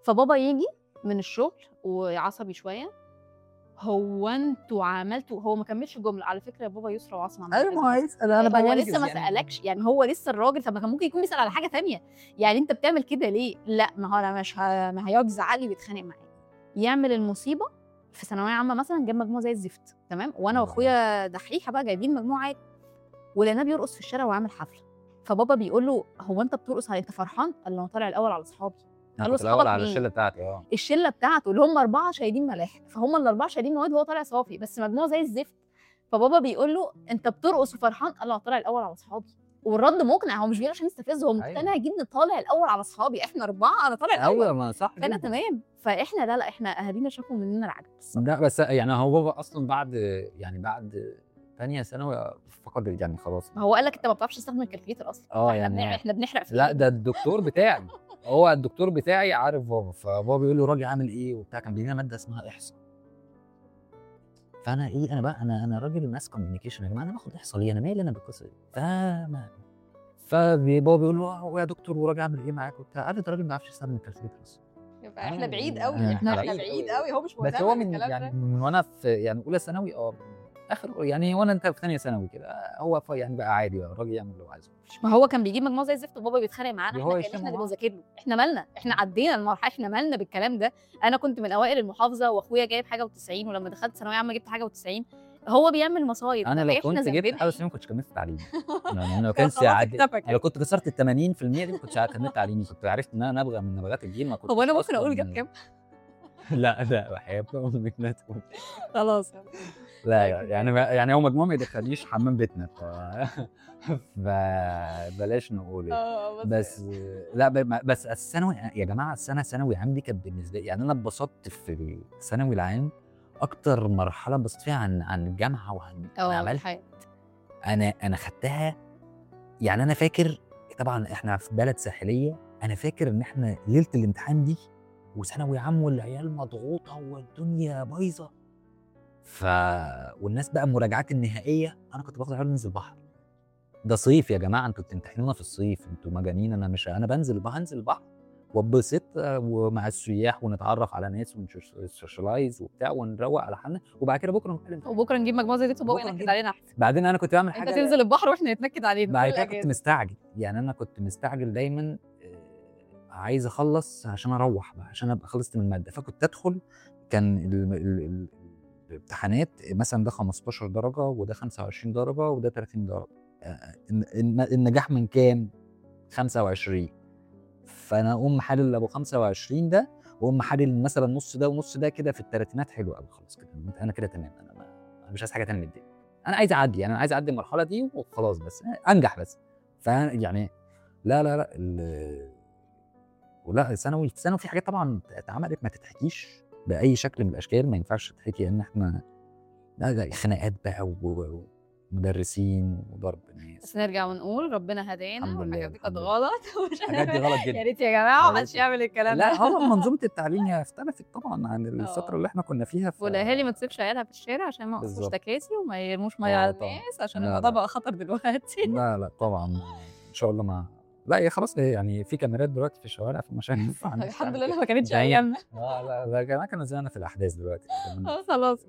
فبابا يجي من الشغل وعصبي شويه هو انتوا عملتوا هو ما كملش الجمله على فكره يا بابا يسرا وعاصم عملوا ايوه كذا ما هو كذا. هيسال انا هو بنجز لسه ما يعني. سالكش يعني هو لسه الراجل طب ما كان ممكن يكون بيسال على حاجه تانية يعني انت بتعمل كده ليه لا ما هو انا مش ه... ما هيقعد يزعق لي ويتخانق معايا يعمل المصيبه في ثانويه عامه مثلا جاب مجموع زي الزفت تمام وانا واخويا دحيحه بقى جايبين مجموع عادي ولقيناه بيرقص في الشارع وعامل حفله فبابا بيقول له هو انت بترقص على انت فرحان قال له انا طالع الاول على اصحابي انا قال له كنت الاول أصحابك على مين؟ الشله بتاعتي اه الشله بتاعته اللي هم اربعه شايلين ملاحق فهم الاربعه شايلين مواد وهو طالع صافي بس مجموع زي الزفت فبابا بيقول له انت بترقص وفرحان قال له انا طالع الاول على اصحابي والرد مقنع هو مش بيقول عشان يستفزه هو أيوة. مقتنع جدا طالع الاول على اصحابي احنا اربعه انا طالع الاول اول ما صح فانا جداً. تمام فاحنا لا لا احنا اهالينا شافوا مننا العجب الصراحة. لا بس يعني هو بابا اصلا بعد يعني بعد ثانيه ثانوي فقد يعني خلاص ما هو قال لك انت ما بتعرفش تستخدم الكالكوليتر اصلا اه احنا يعني بنحرق احنا بنحرق في لا إيدنا. ده الدكتور بتاعي هو الدكتور بتاعي عارف بابا فبابا بيقول له راجل عامل ايه وبتاع كان بيدينا ماده اسمها احصاء فانا ايه انا بقى انا انا راجل ماس كوميونيكيشن يا جماعه انا باخد احصاء ليه انا مالي انا بالقصه دي فما فبابا بيقول له هو يا دكتور وراجل عامل ايه معاك وبتاع قال له ده راجل ما بيعرفش يستخدم الكالكوليتر اصلا يبقى آه، احنا بعيد آه، قوي احنا لا. احنا بعيد قوي هو مش بس مهتم هو من بالكلام يعني ده. من وانا في يعني اولى ثانوي اه اخر يعني وانا انت في ثانيه ثانوي كده هو ف- يعني بقى عادي بقى الراجل يعمل اللي هو عايزه ما هو كان بيجيب مجموع زي الزفت وبابا بيتخانق معانا هو احنا كان يشتمه احنا اللي معاه. بنذاكر له احنا مالنا احنا عدينا المرحله احنا مالنا بالكلام ده انا كنت من اوائل المحافظه واخويا جايب حاجه و90 ولما دخلت ثانويه عامه جبت حاجه و90 هو بيعمل مصايب انا طب لو إحنا كنت جبت ذنبنا حاجه إيه؟ بس ما كنتش كملت تعليم يعني انا لو كنت خلاص عدي اكتفك يعني لو كنت كسرت ال 80% دي ما كنتش كملت تعليمي كنت عرفت ان انا نبغى من نبغات الجيل ما كنت هو انا ممكن اقول جاب كام لا لا وحياة امك لا تقول خلاص لا يعني يعني هو مجموع ما يدخلنيش حمام بيتنا ف فبلاش نقول يعني. اه بس لا ب- بس الثانوي يا جماعه السنه ثانوي عام دي كانت بالنسبه لي يعني انا اتبسطت في الثانوي العام اكتر مرحله انبسطت فيها عن عن الجامعه وعن اه عن عملت الحقيقة. انا انا خدتها يعني انا فاكر طبعا احنا في بلد ساحليه انا فاكر ان احنا ليله الامتحان دي وثانوي عام والعيال مضغوطه والدنيا بايظه ف والناس بقى المراجعات النهائيه انا كنت باخد عيال ننزل البحر ده صيف يا جماعه انتوا بتمتحنونا في الصيف انتوا مجانين انا مش انا بنزل البحر هنزل البحر واتبسط آه، ومع السياح ونتعرف على ناس ونسوشيالايز وبتاع ونروق على حالنا وبعد كده بكره نتكلم تاني. وبكره نجيب مجموعه زي دي وبابا بكرة ينكد نجيب- علينا احسن بعدين انا كنت بعمل انت حاجه تنزل البحر واحنا نتنكد علينا بعد طول كده كنت الأجازة. مستعجل يعني انا كنت مستعجل دايما آه، عايز اخلص عشان اروح بقى عشان ابقى خلصت من الماده فكنت ادخل كان ال- ال- ال- الامتحانات مثلا ده 15 درجه وده 25 درجه وده 30 درجه آه، الن- الن- النجاح من كام 25 فانا اقوم محلل ابو 25 ده واقوم محلل مثلا نص ده ونص ده كده في الثلاثينات حلو قوي خلاص كده انا كده تمام انا ما انا مش عايز حاجه ثانيه من الدنيا انا عايز اعدي يعني انا عايز اعدي المرحله دي وخلاص بس انجح بس ف يعني لا لا لا ال- ولا ثانوي ثانوي في حاجات طبعا اتعملت ما تتحكيش باي شكل من الاشكال ما ينفعش تتحكي لان احنا لا لا خناقات بقى و- و- ومدرسين وضرب ناس بس نرجع ونقول ربنا هدانا الحمد لله، والحاجات دي كانت الحمد لله. غلط ومش الحاجات دي غلط يا جدا ريت يا جماعه يا محدش ريت. يعمل الكلام لا ده هو منظومه التعليم هي اختلفت طبعا عن الفتره آه. اللي احنا كنا فيها ف... والاهالي ما تسيبش عيالها في الشارع عشان ما يقصوش بالظبط. تكاسي وما يرموش ميه آه على طبعاً. الناس عشان لا، الموضوع لا. بقى خطر دلوقتي لا لا طبعا ان شاء الله ما لا هي خلاص هي يعني في كاميرات دلوقتي في الشوارع فمش هينفع الناس الحمد تعمل لله كده. ما كانتش ده هي- ايامنا اه لا لا كمان كانوا زينا في الاحداث دلوقتي كمان. آه، خلاص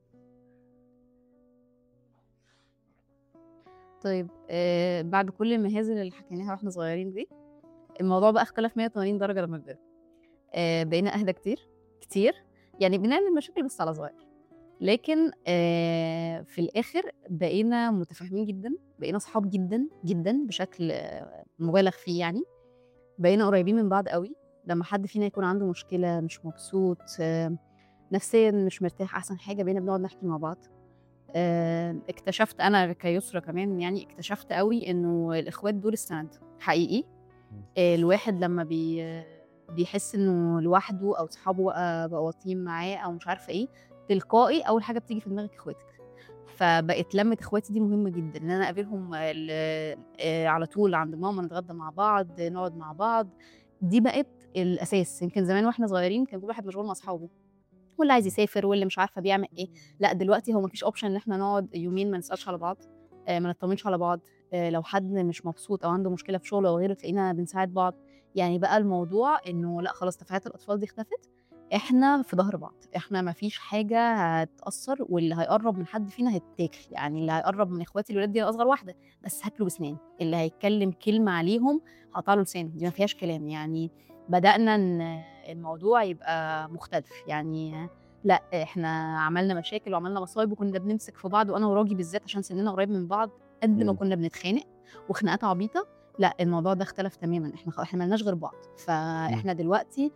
طيب آه بعد كل المهازل اللي حكيناها واحنا صغيرين دي الموضوع بقى اختلف 180 درجه لما كبرنا آه بقينا اهدى كتير كتير يعني بنعمل مشاكل بس على صغير لكن آه في الاخر بقينا متفاهمين جدا بقينا اصحاب جدا جدا بشكل آه مبالغ فيه يعني بقينا قريبين من بعض قوي لما حد فينا يكون عنده مشكله مش مبسوط آه نفسيا مش مرتاح احسن حاجه بقينا بنقعد نحكي مع بعض آه، اكتشفت انا كيسرى كمان يعني اكتشفت قوي انه الاخوات دول السند حقيقي آه، الواحد لما بي بيحس انه لوحده او صحابه بقى بقى واطيين معاه او مش عارفه ايه تلقائي اول حاجه بتيجي في دماغك اخواتك فبقت لمه اخواتي دي مهمه جدا ان انا اقابلهم ال- آه، على طول عند ماما نتغدى مع بعض نقعد مع بعض دي بقت الاساس يمكن زمان واحنا صغيرين كان كل واحد مشغول مع اصحابه واللي عايز يسافر واللي مش عارفه بيعمل ايه لا دلوقتي هو مفيش اوبشن ان احنا نقعد يومين ما نسالش على بعض آه، ما نطمنش على بعض آه، لو حد مش مبسوط او عنده مشكله في شغله او غيره تلاقينا بنساعد بعض يعني بقى الموضوع انه لا خلاص تفاهات الاطفال دي اختفت احنا في ظهر بعض احنا ما فيش حاجه هتاثر واللي هيقرب من حد فينا هيتاكل يعني اللي هيقرب من اخواتي الولاد دي اصغر واحده بس هاكله بسنان اللي هيتكلم كلمه عليهم هقطع له لسانه دي ما فيهاش كلام يعني بدانا ان الموضوع يبقى مختلف يعني لا احنا عملنا مشاكل وعملنا مصايب وكنا بنمسك في بعض وانا وراجي بالذات عشان سننا قريب من بعض قد ما مم. كنا بنتخانق وخناقات عبيطه لا الموضوع ده اختلف تماما احنا خ- احنا ملناش غير بعض فاحنا دلوقتي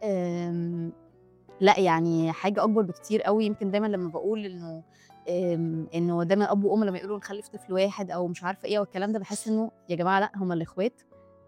أم، لا يعني حاجه اكبر بكتير قوي يمكن دايما لما بقول انه أم، انه دايما اب وام لما يقولوا نخلف طفل واحد او مش عارفه ايه والكلام ده بحس انه يا جماعه لا هما الاخوات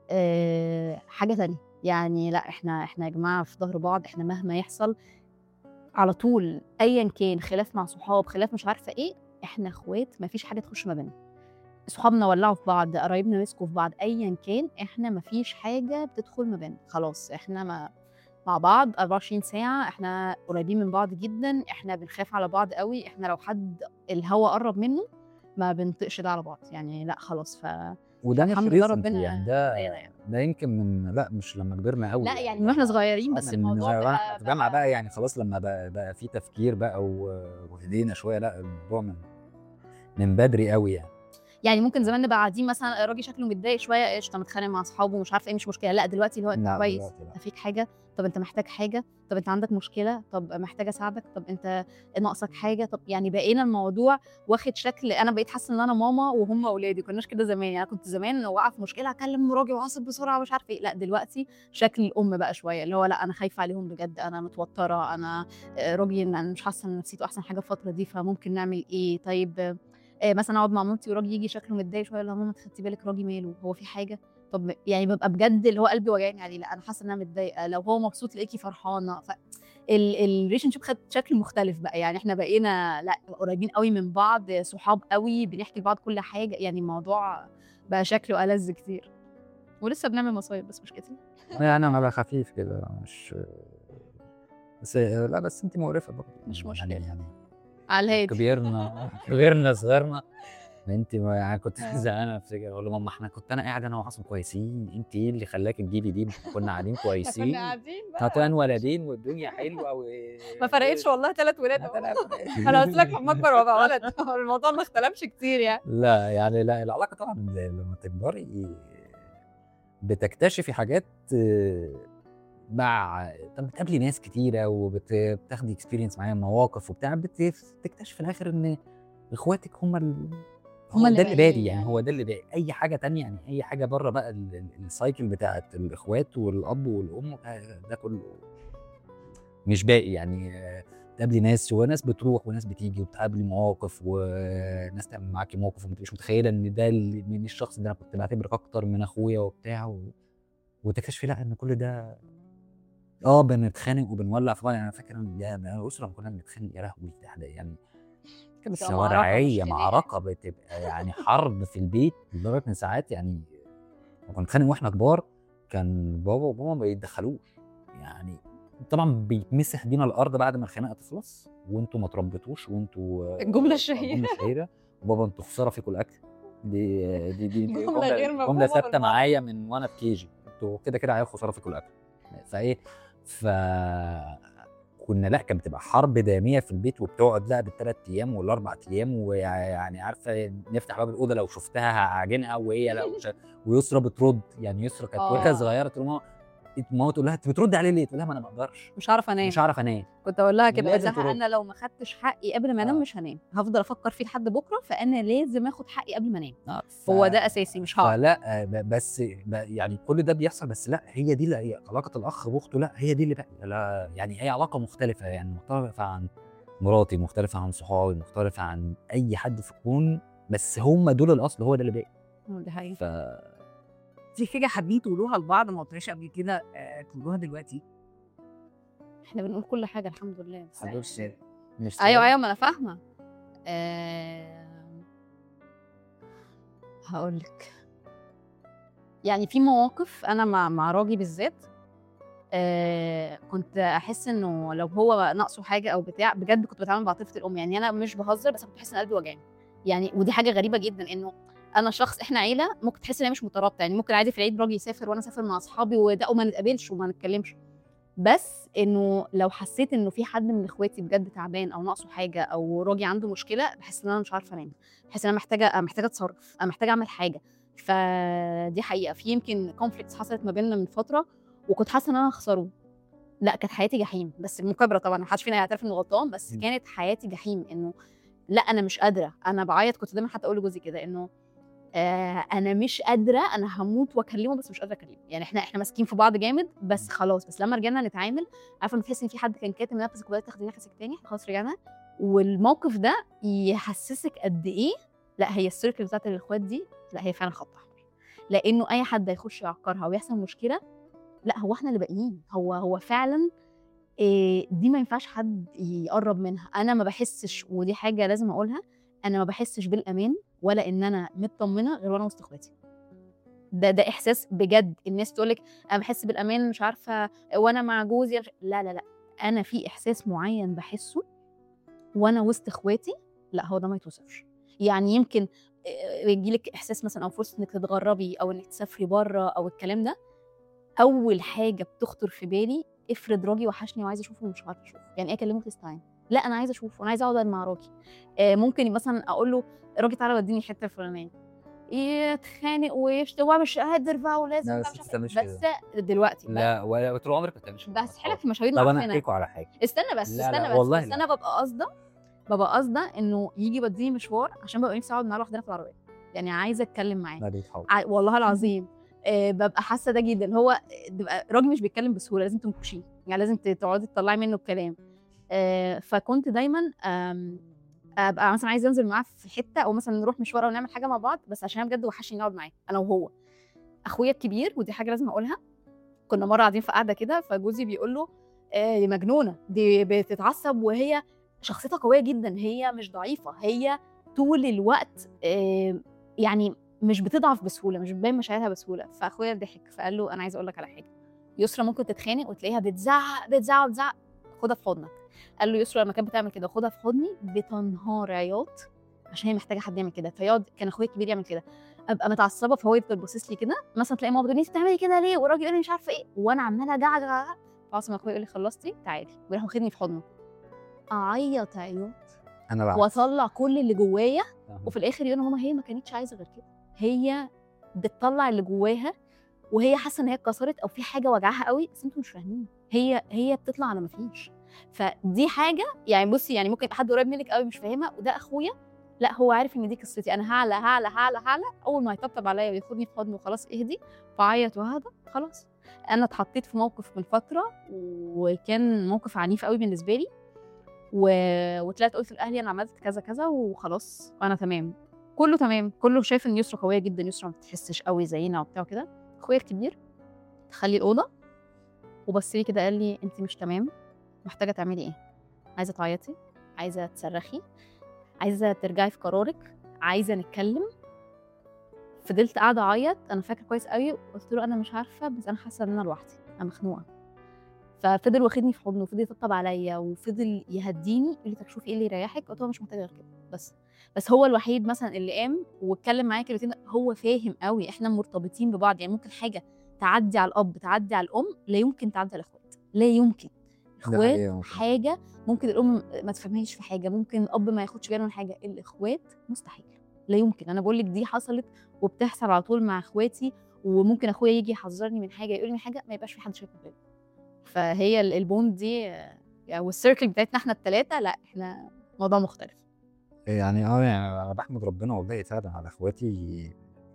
أه، حاجه تانية يعني لا احنا احنا يا جماعه في ظهر بعض احنا مهما يحصل على طول ايا كان خلاف مع صحاب خلاف مش عارفه ايه احنا اخوات ما فيش حاجه تخش ما بيننا صحابنا ولعوا في بعض قرايبنا مسكوا في بعض ايا كان احنا ما فيش حاجه بتدخل ما بيننا خلاص احنا ما مع بعض 24 ساعه احنا قريبين من بعض جدا احنا بنخاف على بعض قوي احنا لو حد الهوا قرب منه ما بنطقش ده على بعض يعني لا خلاص ف وده مش الحمد لله recent ربنا يعني ده هدانا يعني. ده يمكن من لا مش لما كبرنا قوي لا يعني من واحنا صغيرين بس بس من الموضوع زمان بقى, في جامعه بقى يعني خلاص لما بقى, بقى في تفكير بقى و- وهدينا شويه لا الموضوع من من بدري قوي يعني يعني ممكن زمان نبقى قاعدين مثلا الراجل شكله متضايق شويه قشطه متخانق مع اصحابه ومش عارفه ايه مش مشكله لا دلوقتي اللي هو انت لا، كويس دلوقتي لا. انت فيك حاجه طب انت محتاج حاجه طب انت عندك مشكله طب محتاج اساعدك طب انت ناقصك حاجه طب يعني بقينا الموضوع واخد شكل انا بقيت حاسه ان انا ماما وهم اولادي كناش كده زمان يعني أنا كنت زمان لو واقعه في مشكله اكلم راجل واعصب بسرعه مش عارفه ايه لا دلوقتي شكل الام بقى شويه اللي هو لا انا خايفه عليهم بجد انا متوتره انا آه، راجل انا مش حاسه ان نفسيته احسن حاجه الفتره دي فممكن نعمل ايه طيب آه، آه، مثلا اقعد مع مامتي وراجل يجي شكله متضايق شويه لا ماما خدتي بالك راجل ماله هو في حاجه طب يعني ببقى بجد اللي هو قلبي وجعني عليه لا انا حاسه ان انا متضايقه لو هو مبسوط تلاقيكي فرحانه ف الريليشن شيب خد شكل مختلف بقى يعني احنا بقينا لا قريبين قوي من بعض صحاب قوي بنحكي لبعض كل حاجه يعني الموضوع بقى شكله ألذ كتير ولسه بنعمل مصايب بس مش كتير يعني انا بقى خفيف كده مش بس لا بس انت مقرفه برضه مش يعني- مشكلة. يعني على الهادي كبرنا كبرنا صغرنا انت ما يعني كنت زهقانه افتكر اقول له ماما احنا كنت انا قاعد انا وعاصم كويسين انت ايه اللي خلاك تجيبي دي كنا قاعدين كويسين قاعدين هاتان ولدين والدنيا حلوه و... ما فرقتش والله ثلاث ولاد هاتان أولاد. انا قلت لك لما اكبر وابقى ولد الموضوع ما اختلفش كتير يعني لا يعني لا العلاقه طبعا لما تكبري بتكتشفي حاجات آه، مع طب بتقابلي ناس كتيره وبتاخدي اكسبيرينس معاهم مواقف وبتاع بتكتشفي في الاخر ان اخواتك هم ال... هم هو اللي ده اللي باقيين باقي يعني يعني. هو ده اللي باقي اي حاجه تانية يعني اي حاجه بره بقى ال- ال- السايكل بتاعت الاخوات والاب والام آه، ده كله مش باقي يعني آه، تقابلي ناس وناس بتروح وناس بتيجي وبتقابلي مواقف وناس تعمل معاكي موقف وما تبقيش متخيله ان ده اللي- من الشخص اللي انا كنت بعتبرك اكتر من اخويا وبتاع و... وتكتشفي لا ان كل ده اه بنتخانق وبنولع في بعض يعني انا فاكر إن يا يا اسره ما كنا بنتخانق يا لهوي ده إحنا يعني كانت بتبقى معركة شوارعيه مش معركه بتبقى يعني حرب في البيت لدرجه ان ساعات يعني لما كنا بنتخانق واحنا كبار كان بابا وماما ما يتدخلوش يعني طبعا بيتمسح بينا الارض بعد ما الخناقه تخلص وانتوا ما تربيتوش وانتوا الجملة الشهيرة. الجمله الشهيره وبابا انتوا خساره فيكم الاكل دي دي دي, دي جملة غير مفهومة جمله ثابته بالمرة. معايا من وانا في كيجي انتوا كده كده عيال خساره فيكم الاكل فايه ف كنا لا كانت بتبقى حرب داميه في البيت وبتقعد لا بالثلاث ايام والاربع ايام ويعني عارفه نفتح باب الاوضه لو شفتها هعجنها وهي لا مش ويسرى بترد يعني يسرى كانت آه. وهي صغيره تقول ماما ماما تقول لها انت بتردي عليه ليه؟ تقول لها ما انا ما اقدرش مش عارفه انام مش هعرف انام كنت اقول لها كده لازم قلت لها ترد. انا لو ما خدتش حقي قبل ما انام آه. مش هنام هفضل افكر فيه لحد بكره فانا لازم اخد حقي قبل ما انام آه، ف- هو ده اساسي مش هعرف فلا ب- بس ب- يعني كل ده بيحصل بس لا هي دي لا هي علاقه الاخ باخته لا هي دي اللي بقى لا يعني هي علاقه مختلفه يعني مختلفه عن مراتي مختلفه عن صحابي مختلفه عن اي حد في الكون بس هم دول الاصل هو ده اللي باقي دي حقيقه ف في حاجه حابين تقولوها لبعض ما قلتهاش قبل كده آه، تقولوها دلوقتي احنا بنقول كل حاجه الحمد لله بس حضور السر مش ايوه ايوه ما انا فاهمه آه... هقول لك يعني في مواقف انا مع مع راجي بالذات آه كنت احس انه لو هو ناقصه حاجه او بتاع بجد كنت بتعامل بعاطفه الام يعني انا مش بهزر بس كنت بحس ان قلبي وجعني يعني ودي حاجه غريبه جدا انه انا شخص احنا عيله ممكن تحس ان هي مش مترابطه يعني ممكن عادي في العيد راجل يسافر وانا اسافر مع اصحابي وده وما نتقابلش وما نتكلمش بس انه لو حسيت انه في حد من اخواتي بجد تعبان او ناقصه حاجه او راجل عنده مشكله بحس ان انا مش عارفه انام بحس ان انا محتاجه محتاجه اتصرف انا محتاجه اعمل حاجه فدي حقيقه في يمكن كونفليكتس حصلت ما بيننا من فتره وكنت حاسه ان انا هخسره لا كانت حياتي جحيم بس مكابره طبعا ما حدش فينا يعترف انه غلطان بس م. كانت حياتي جحيم انه لا انا مش قادره انا بعيط كنت دايما حتى اقول لجوزي كده انه آه انا مش قادره انا هموت واكلمه بس مش قادره اكلمه يعني احنا احنا ماسكين في بعض جامد بس خلاص بس لما رجعنا نتعامل عارفه لما تحسي ان في حد كان كاتم نفسك وبدات تاخدي نفسك تاني خلاص رجعنا والموقف ده يحسسك قد ايه لا هي السيركل بتاعت الاخوات دي لا هي فعلا خط احمر لانه اي حد هيخش يعكرها ويحصل مشكله لا هو احنا اللي باقيين هو هو فعلا إيه دي ما ينفعش حد يقرب منها انا ما بحسش ودي حاجه لازم اقولها انا ما بحسش بالامان ولا ان انا مطمنه غير وانا وسط اخواتي ده ده احساس بجد الناس تقول لك انا بحس بالامان مش عارفه وانا مع جوزي مش... لا لا لا انا في احساس معين بحسه وانا وسط اخواتي لا هو ده ما يتوصفش يعني يمكن يجي لك احساس مثلا او فرصه انك تتغربي او انك تسافري بره او الكلام ده اول حاجه بتخطر في بالي افرض راجي وحشني وعايزه اشوفه ومش عارفه اشوفه يعني ايه اكلمه فيس تايم لا انا عايزه اشوفه انا عايزه اقعد مع راجي آه ممكن مثلا اقول له راجي تعالى وديني الحته الفلانيه يتخانق ويشتم وانا مش قادر بقى ولازم لا، بقى بس مش انت عارفة- مش بس كده. دلوقتي بقى. لا ولا طول عمرك ما بتعملش كده بس حلك في مشاوير طب انا معفنه احكي لكم على حاجه استنى بس لا، استنى لا، بس والله بس لا. انا ببقى قاصده ببقى قاصده انه يجي بديني مشوار عشان ببقى نفسي اقعد معاه لوحدنا في العربيه يعني عايزه اتكلم معاه لا دي تحاول ع- والله العظيم آه ببقى حاسه ده جدا هو بيبقى راجل مش بيتكلم بسهوله لازم تنكشيه يعني لازم ت- تقعدي تطلعي منه الكلام آه فكنت دايما آم، ابقى مثلا عايزه انزل معاه في حته او مثلا نروح مشوار او نعمل حاجه مع بعض بس عشان أنا بجد وحشني نقعد معاه انا وهو اخويا الكبير ودي حاجه لازم اقولها كنا مره قاعدين في قعده كده فجوزي بيقول له آه دي مجنونه دي بتتعصب وهي شخصيتها قويه جدا هي مش ضعيفه هي طول الوقت آه يعني مش بتضعف بسهوله مش بتبين مشاعرها بسهوله فاخويا ضحك فقال له انا عايزه اقول لك على حاجه يسرا ممكن تتخانق وتلاقيها بتزعق بتزعق بتزعق خدها في حضنك قال له يسرا لما كانت بتعمل كده خدها في حضني بتنهار عياط عشان هي محتاجه حد يعمل كده فيقعد كان اخويا الكبير يعمل كده ابقى متعصبه فهو يفضل باصص لي كده مثلا تلاقي ماما بتقول لي انت بتعملي كده ليه والراجل يقول لي مش عارفه ايه وانا عماله اجعجع فعاصم اخويا يقول لي خلصتي تعالي ويروح واخدني في حضنه اعيط عياط انا بعد واطلع كل اللي جوايا وفي الاخر يقول ماما هي ما كانتش عايزه غير كده هي بتطلع اللي جواها وهي حاسه ان هي اتكسرت او في حاجه وجعها قوي بس انتوا مش فاهمين هي هي بتطلع على ما فيش فدي حاجه يعني بصي يعني ممكن يبقى حد قريب منك قوي مش فاهمها وده اخويا لا هو عارف ان دي قصتي انا هعلى هعلى هعلى هعلى اول ما يطبطب عليا وياخدني في حضنه وخلاص اهدي فاعيط وهذا خلاص انا اتحطيت في موقف من فتره وكان موقف عنيف قوي بالنسبه لي و... وطلعت قلت لاهلي انا عملت كذا كذا وخلاص وانا تمام كله تمام كله شايف ان يسرا قويه جدا يسرا ما بتحسش قوي زينا وبتاع كده اخويا الكبير دخل لي الاوضه وبص لي كده قال لي انت مش تمام محتاجه تعملي ايه عايزه تعيطي عايزه تصرخي عايزه ترجعي في قرارك عايزه نتكلم فضلت قاعده اعيط انا فاكره كويس قوي قلت له انا مش عارفه بس انا حاسه ان انا لوحدي انا مخنوقه ففضل واخدني في حضنه وفضل يطبطب عليا وفضل يهديني يقول لي طب شوفي ايه اللي يريحك قلت له مش محتاجه غير كده بس بس هو الوحيد مثلا اللي قام واتكلم معايا كلمتين هو فاهم قوي احنا مرتبطين ببعض يعني ممكن حاجه تعدي على الاب تعدي على الام لا يمكن تعدي على الاخوات لا يمكن اخوات حقيقة ممكن. حاجه ممكن الام ما تفهمهاش في حاجه ممكن الاب ما ياخدش باله من حاجه الاخوات مستحيل لا يمكن انا بقول لك دي حصلت وبتحصل على طول مع اخواتي وممكن اخويا يجي يحذرني من حاجه يقول لي من حاجه ما يبقاش في حد شايف باله فهي ال- البوند دي آه، يعني والسيركل بتاعتنا احنا الثلاثه لا احنا موضوع مختلف يعني اه يعني انا بحمد ربنا والله فعلا على اخواتي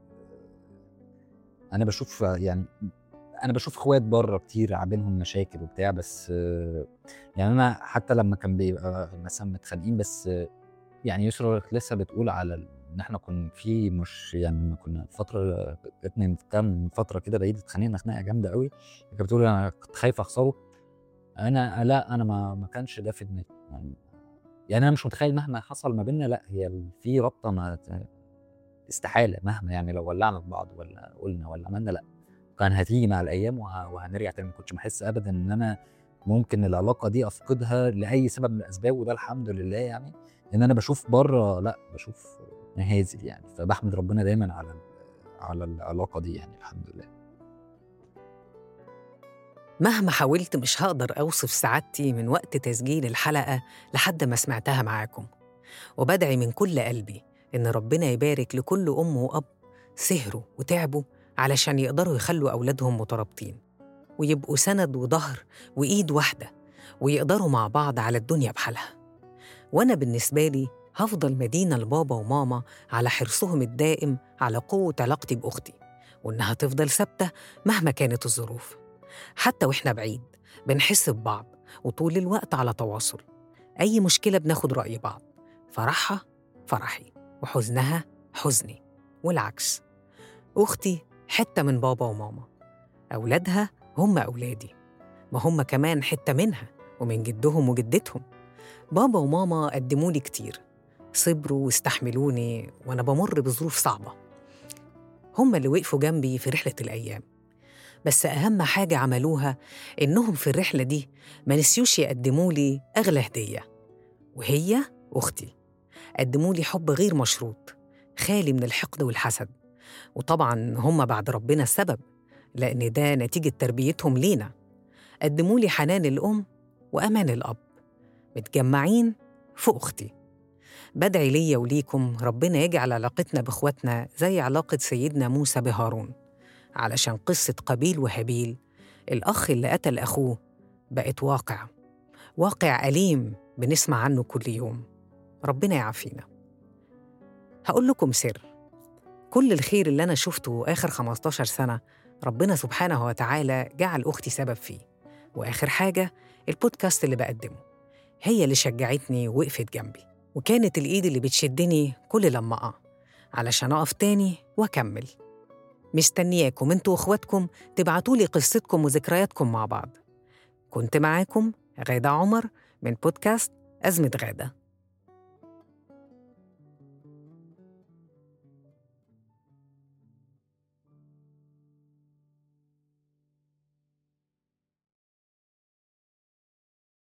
انا بشوف يعني انا بشوف اخوات بره كتير بينهم مشاكل وبتاع بس آه، يعني انا حتى لما كان بيبقى مثلا متخانقين بس آه، يعني يسرا لسه بتقول على ال- ان احنا كنا في مش يعني لما كنا فتره اتنين كام فتره كده بعيد اتخانقنا خناقه جامده قوي كانت بتقول انا كنت خايف اخسره انا لا انا ما ما كانش ده في دماغي يعني يعني انا مش متخيل مهما حصل ما بيننا لا هي ال- في رابطه ما ت- استحاله مهما يعني لو ولعنا في بعض ولا قلنا ولا عملنا لا كان هتيجي مع الايام وه- وهنرجع تاني ما كنتش بحس ابدا ان انا ممكن العلاقه دي افقدها لاي سبب من الاسباب وده الحمد لله يعني ان انا بشوف بره لا بشوف هازل يعني فبحمد ربنا دايما على ال- على العلاقه دي يعني الحمد لله مهما حاولت مش هقدر أوصف سعادتي من وقت تسجيل الحلقة لحد ما سمعتها معاكم وبدعي من كل قلبي إن ربنا يبارك لكل أم وأب سهروا وتعبوا علشان يقدروا يخلوا أولادهم مترابطين ويبقوا سند وظهر وإيد واحدة ويقدروا مع بعض على الدنيا بحالها وأنا بالنسبة لي هفضل مدينة لبابا وماما على حرصهم الدائم على قوة علاقتي بأختي وإنها تفضل ثابتة مهما كانت الظروف حتى وإحنا بعيد بنحس ببعض وطول الوقت على تواصل أي مشكلة بناخد رأي بعض فرحها فرحي وحزنها حزني والعكس أختي حتة من بابا وماما أولادها هم أولادي ما هم كمان حتة منها ومن جدهم وجدتهم بابا وماما قدموا لي كتير صبروا واستحملوني وأنا بمر بظروف صعبة هم اللي وقفوا جنبي في رحلة الأيام بس أهم حاجة عملوها إنهم في الرحلة دي ما نسيوش يقدموا لي أغلى هدية وهي أختي قدموا لي حب غير مشروط خالي من الحقد والحسد وطبعا هم بعد ربنا السبب لأن ده نتيجة تربيتهم لينا قدموا لي حنان الأم وأمان الأب متجمعين في أختي بدعي ليا وليكم ربنا يجعل علاقتنا بإخواتنا زي علاقة سيدنا موسى بهارون علشان قصة قابيل وهابيل الأخ اللي قتل أخوه بقت واقع واقع أليم بنسمع عنه كل يوم ربنا يعافينا هقول لكم سر كل الخير اللي أنا شفته آخر 15 سنة ربنا سبحانه وتعالى جعل أختي سبب فيه وآخر حاجة البودكاست اللي بقدمه هي اللي شجعتني ووقفت جنبي وكانت الإيد اللي بتشدني كل لما أقع علشان أقف تاني وأكمل مستنياكم انتوا واخواتكم تبعتولي قصتكم وذكرياتكم مع بعض كنت معاكم غادة عمر من بودكاست أزمة غادة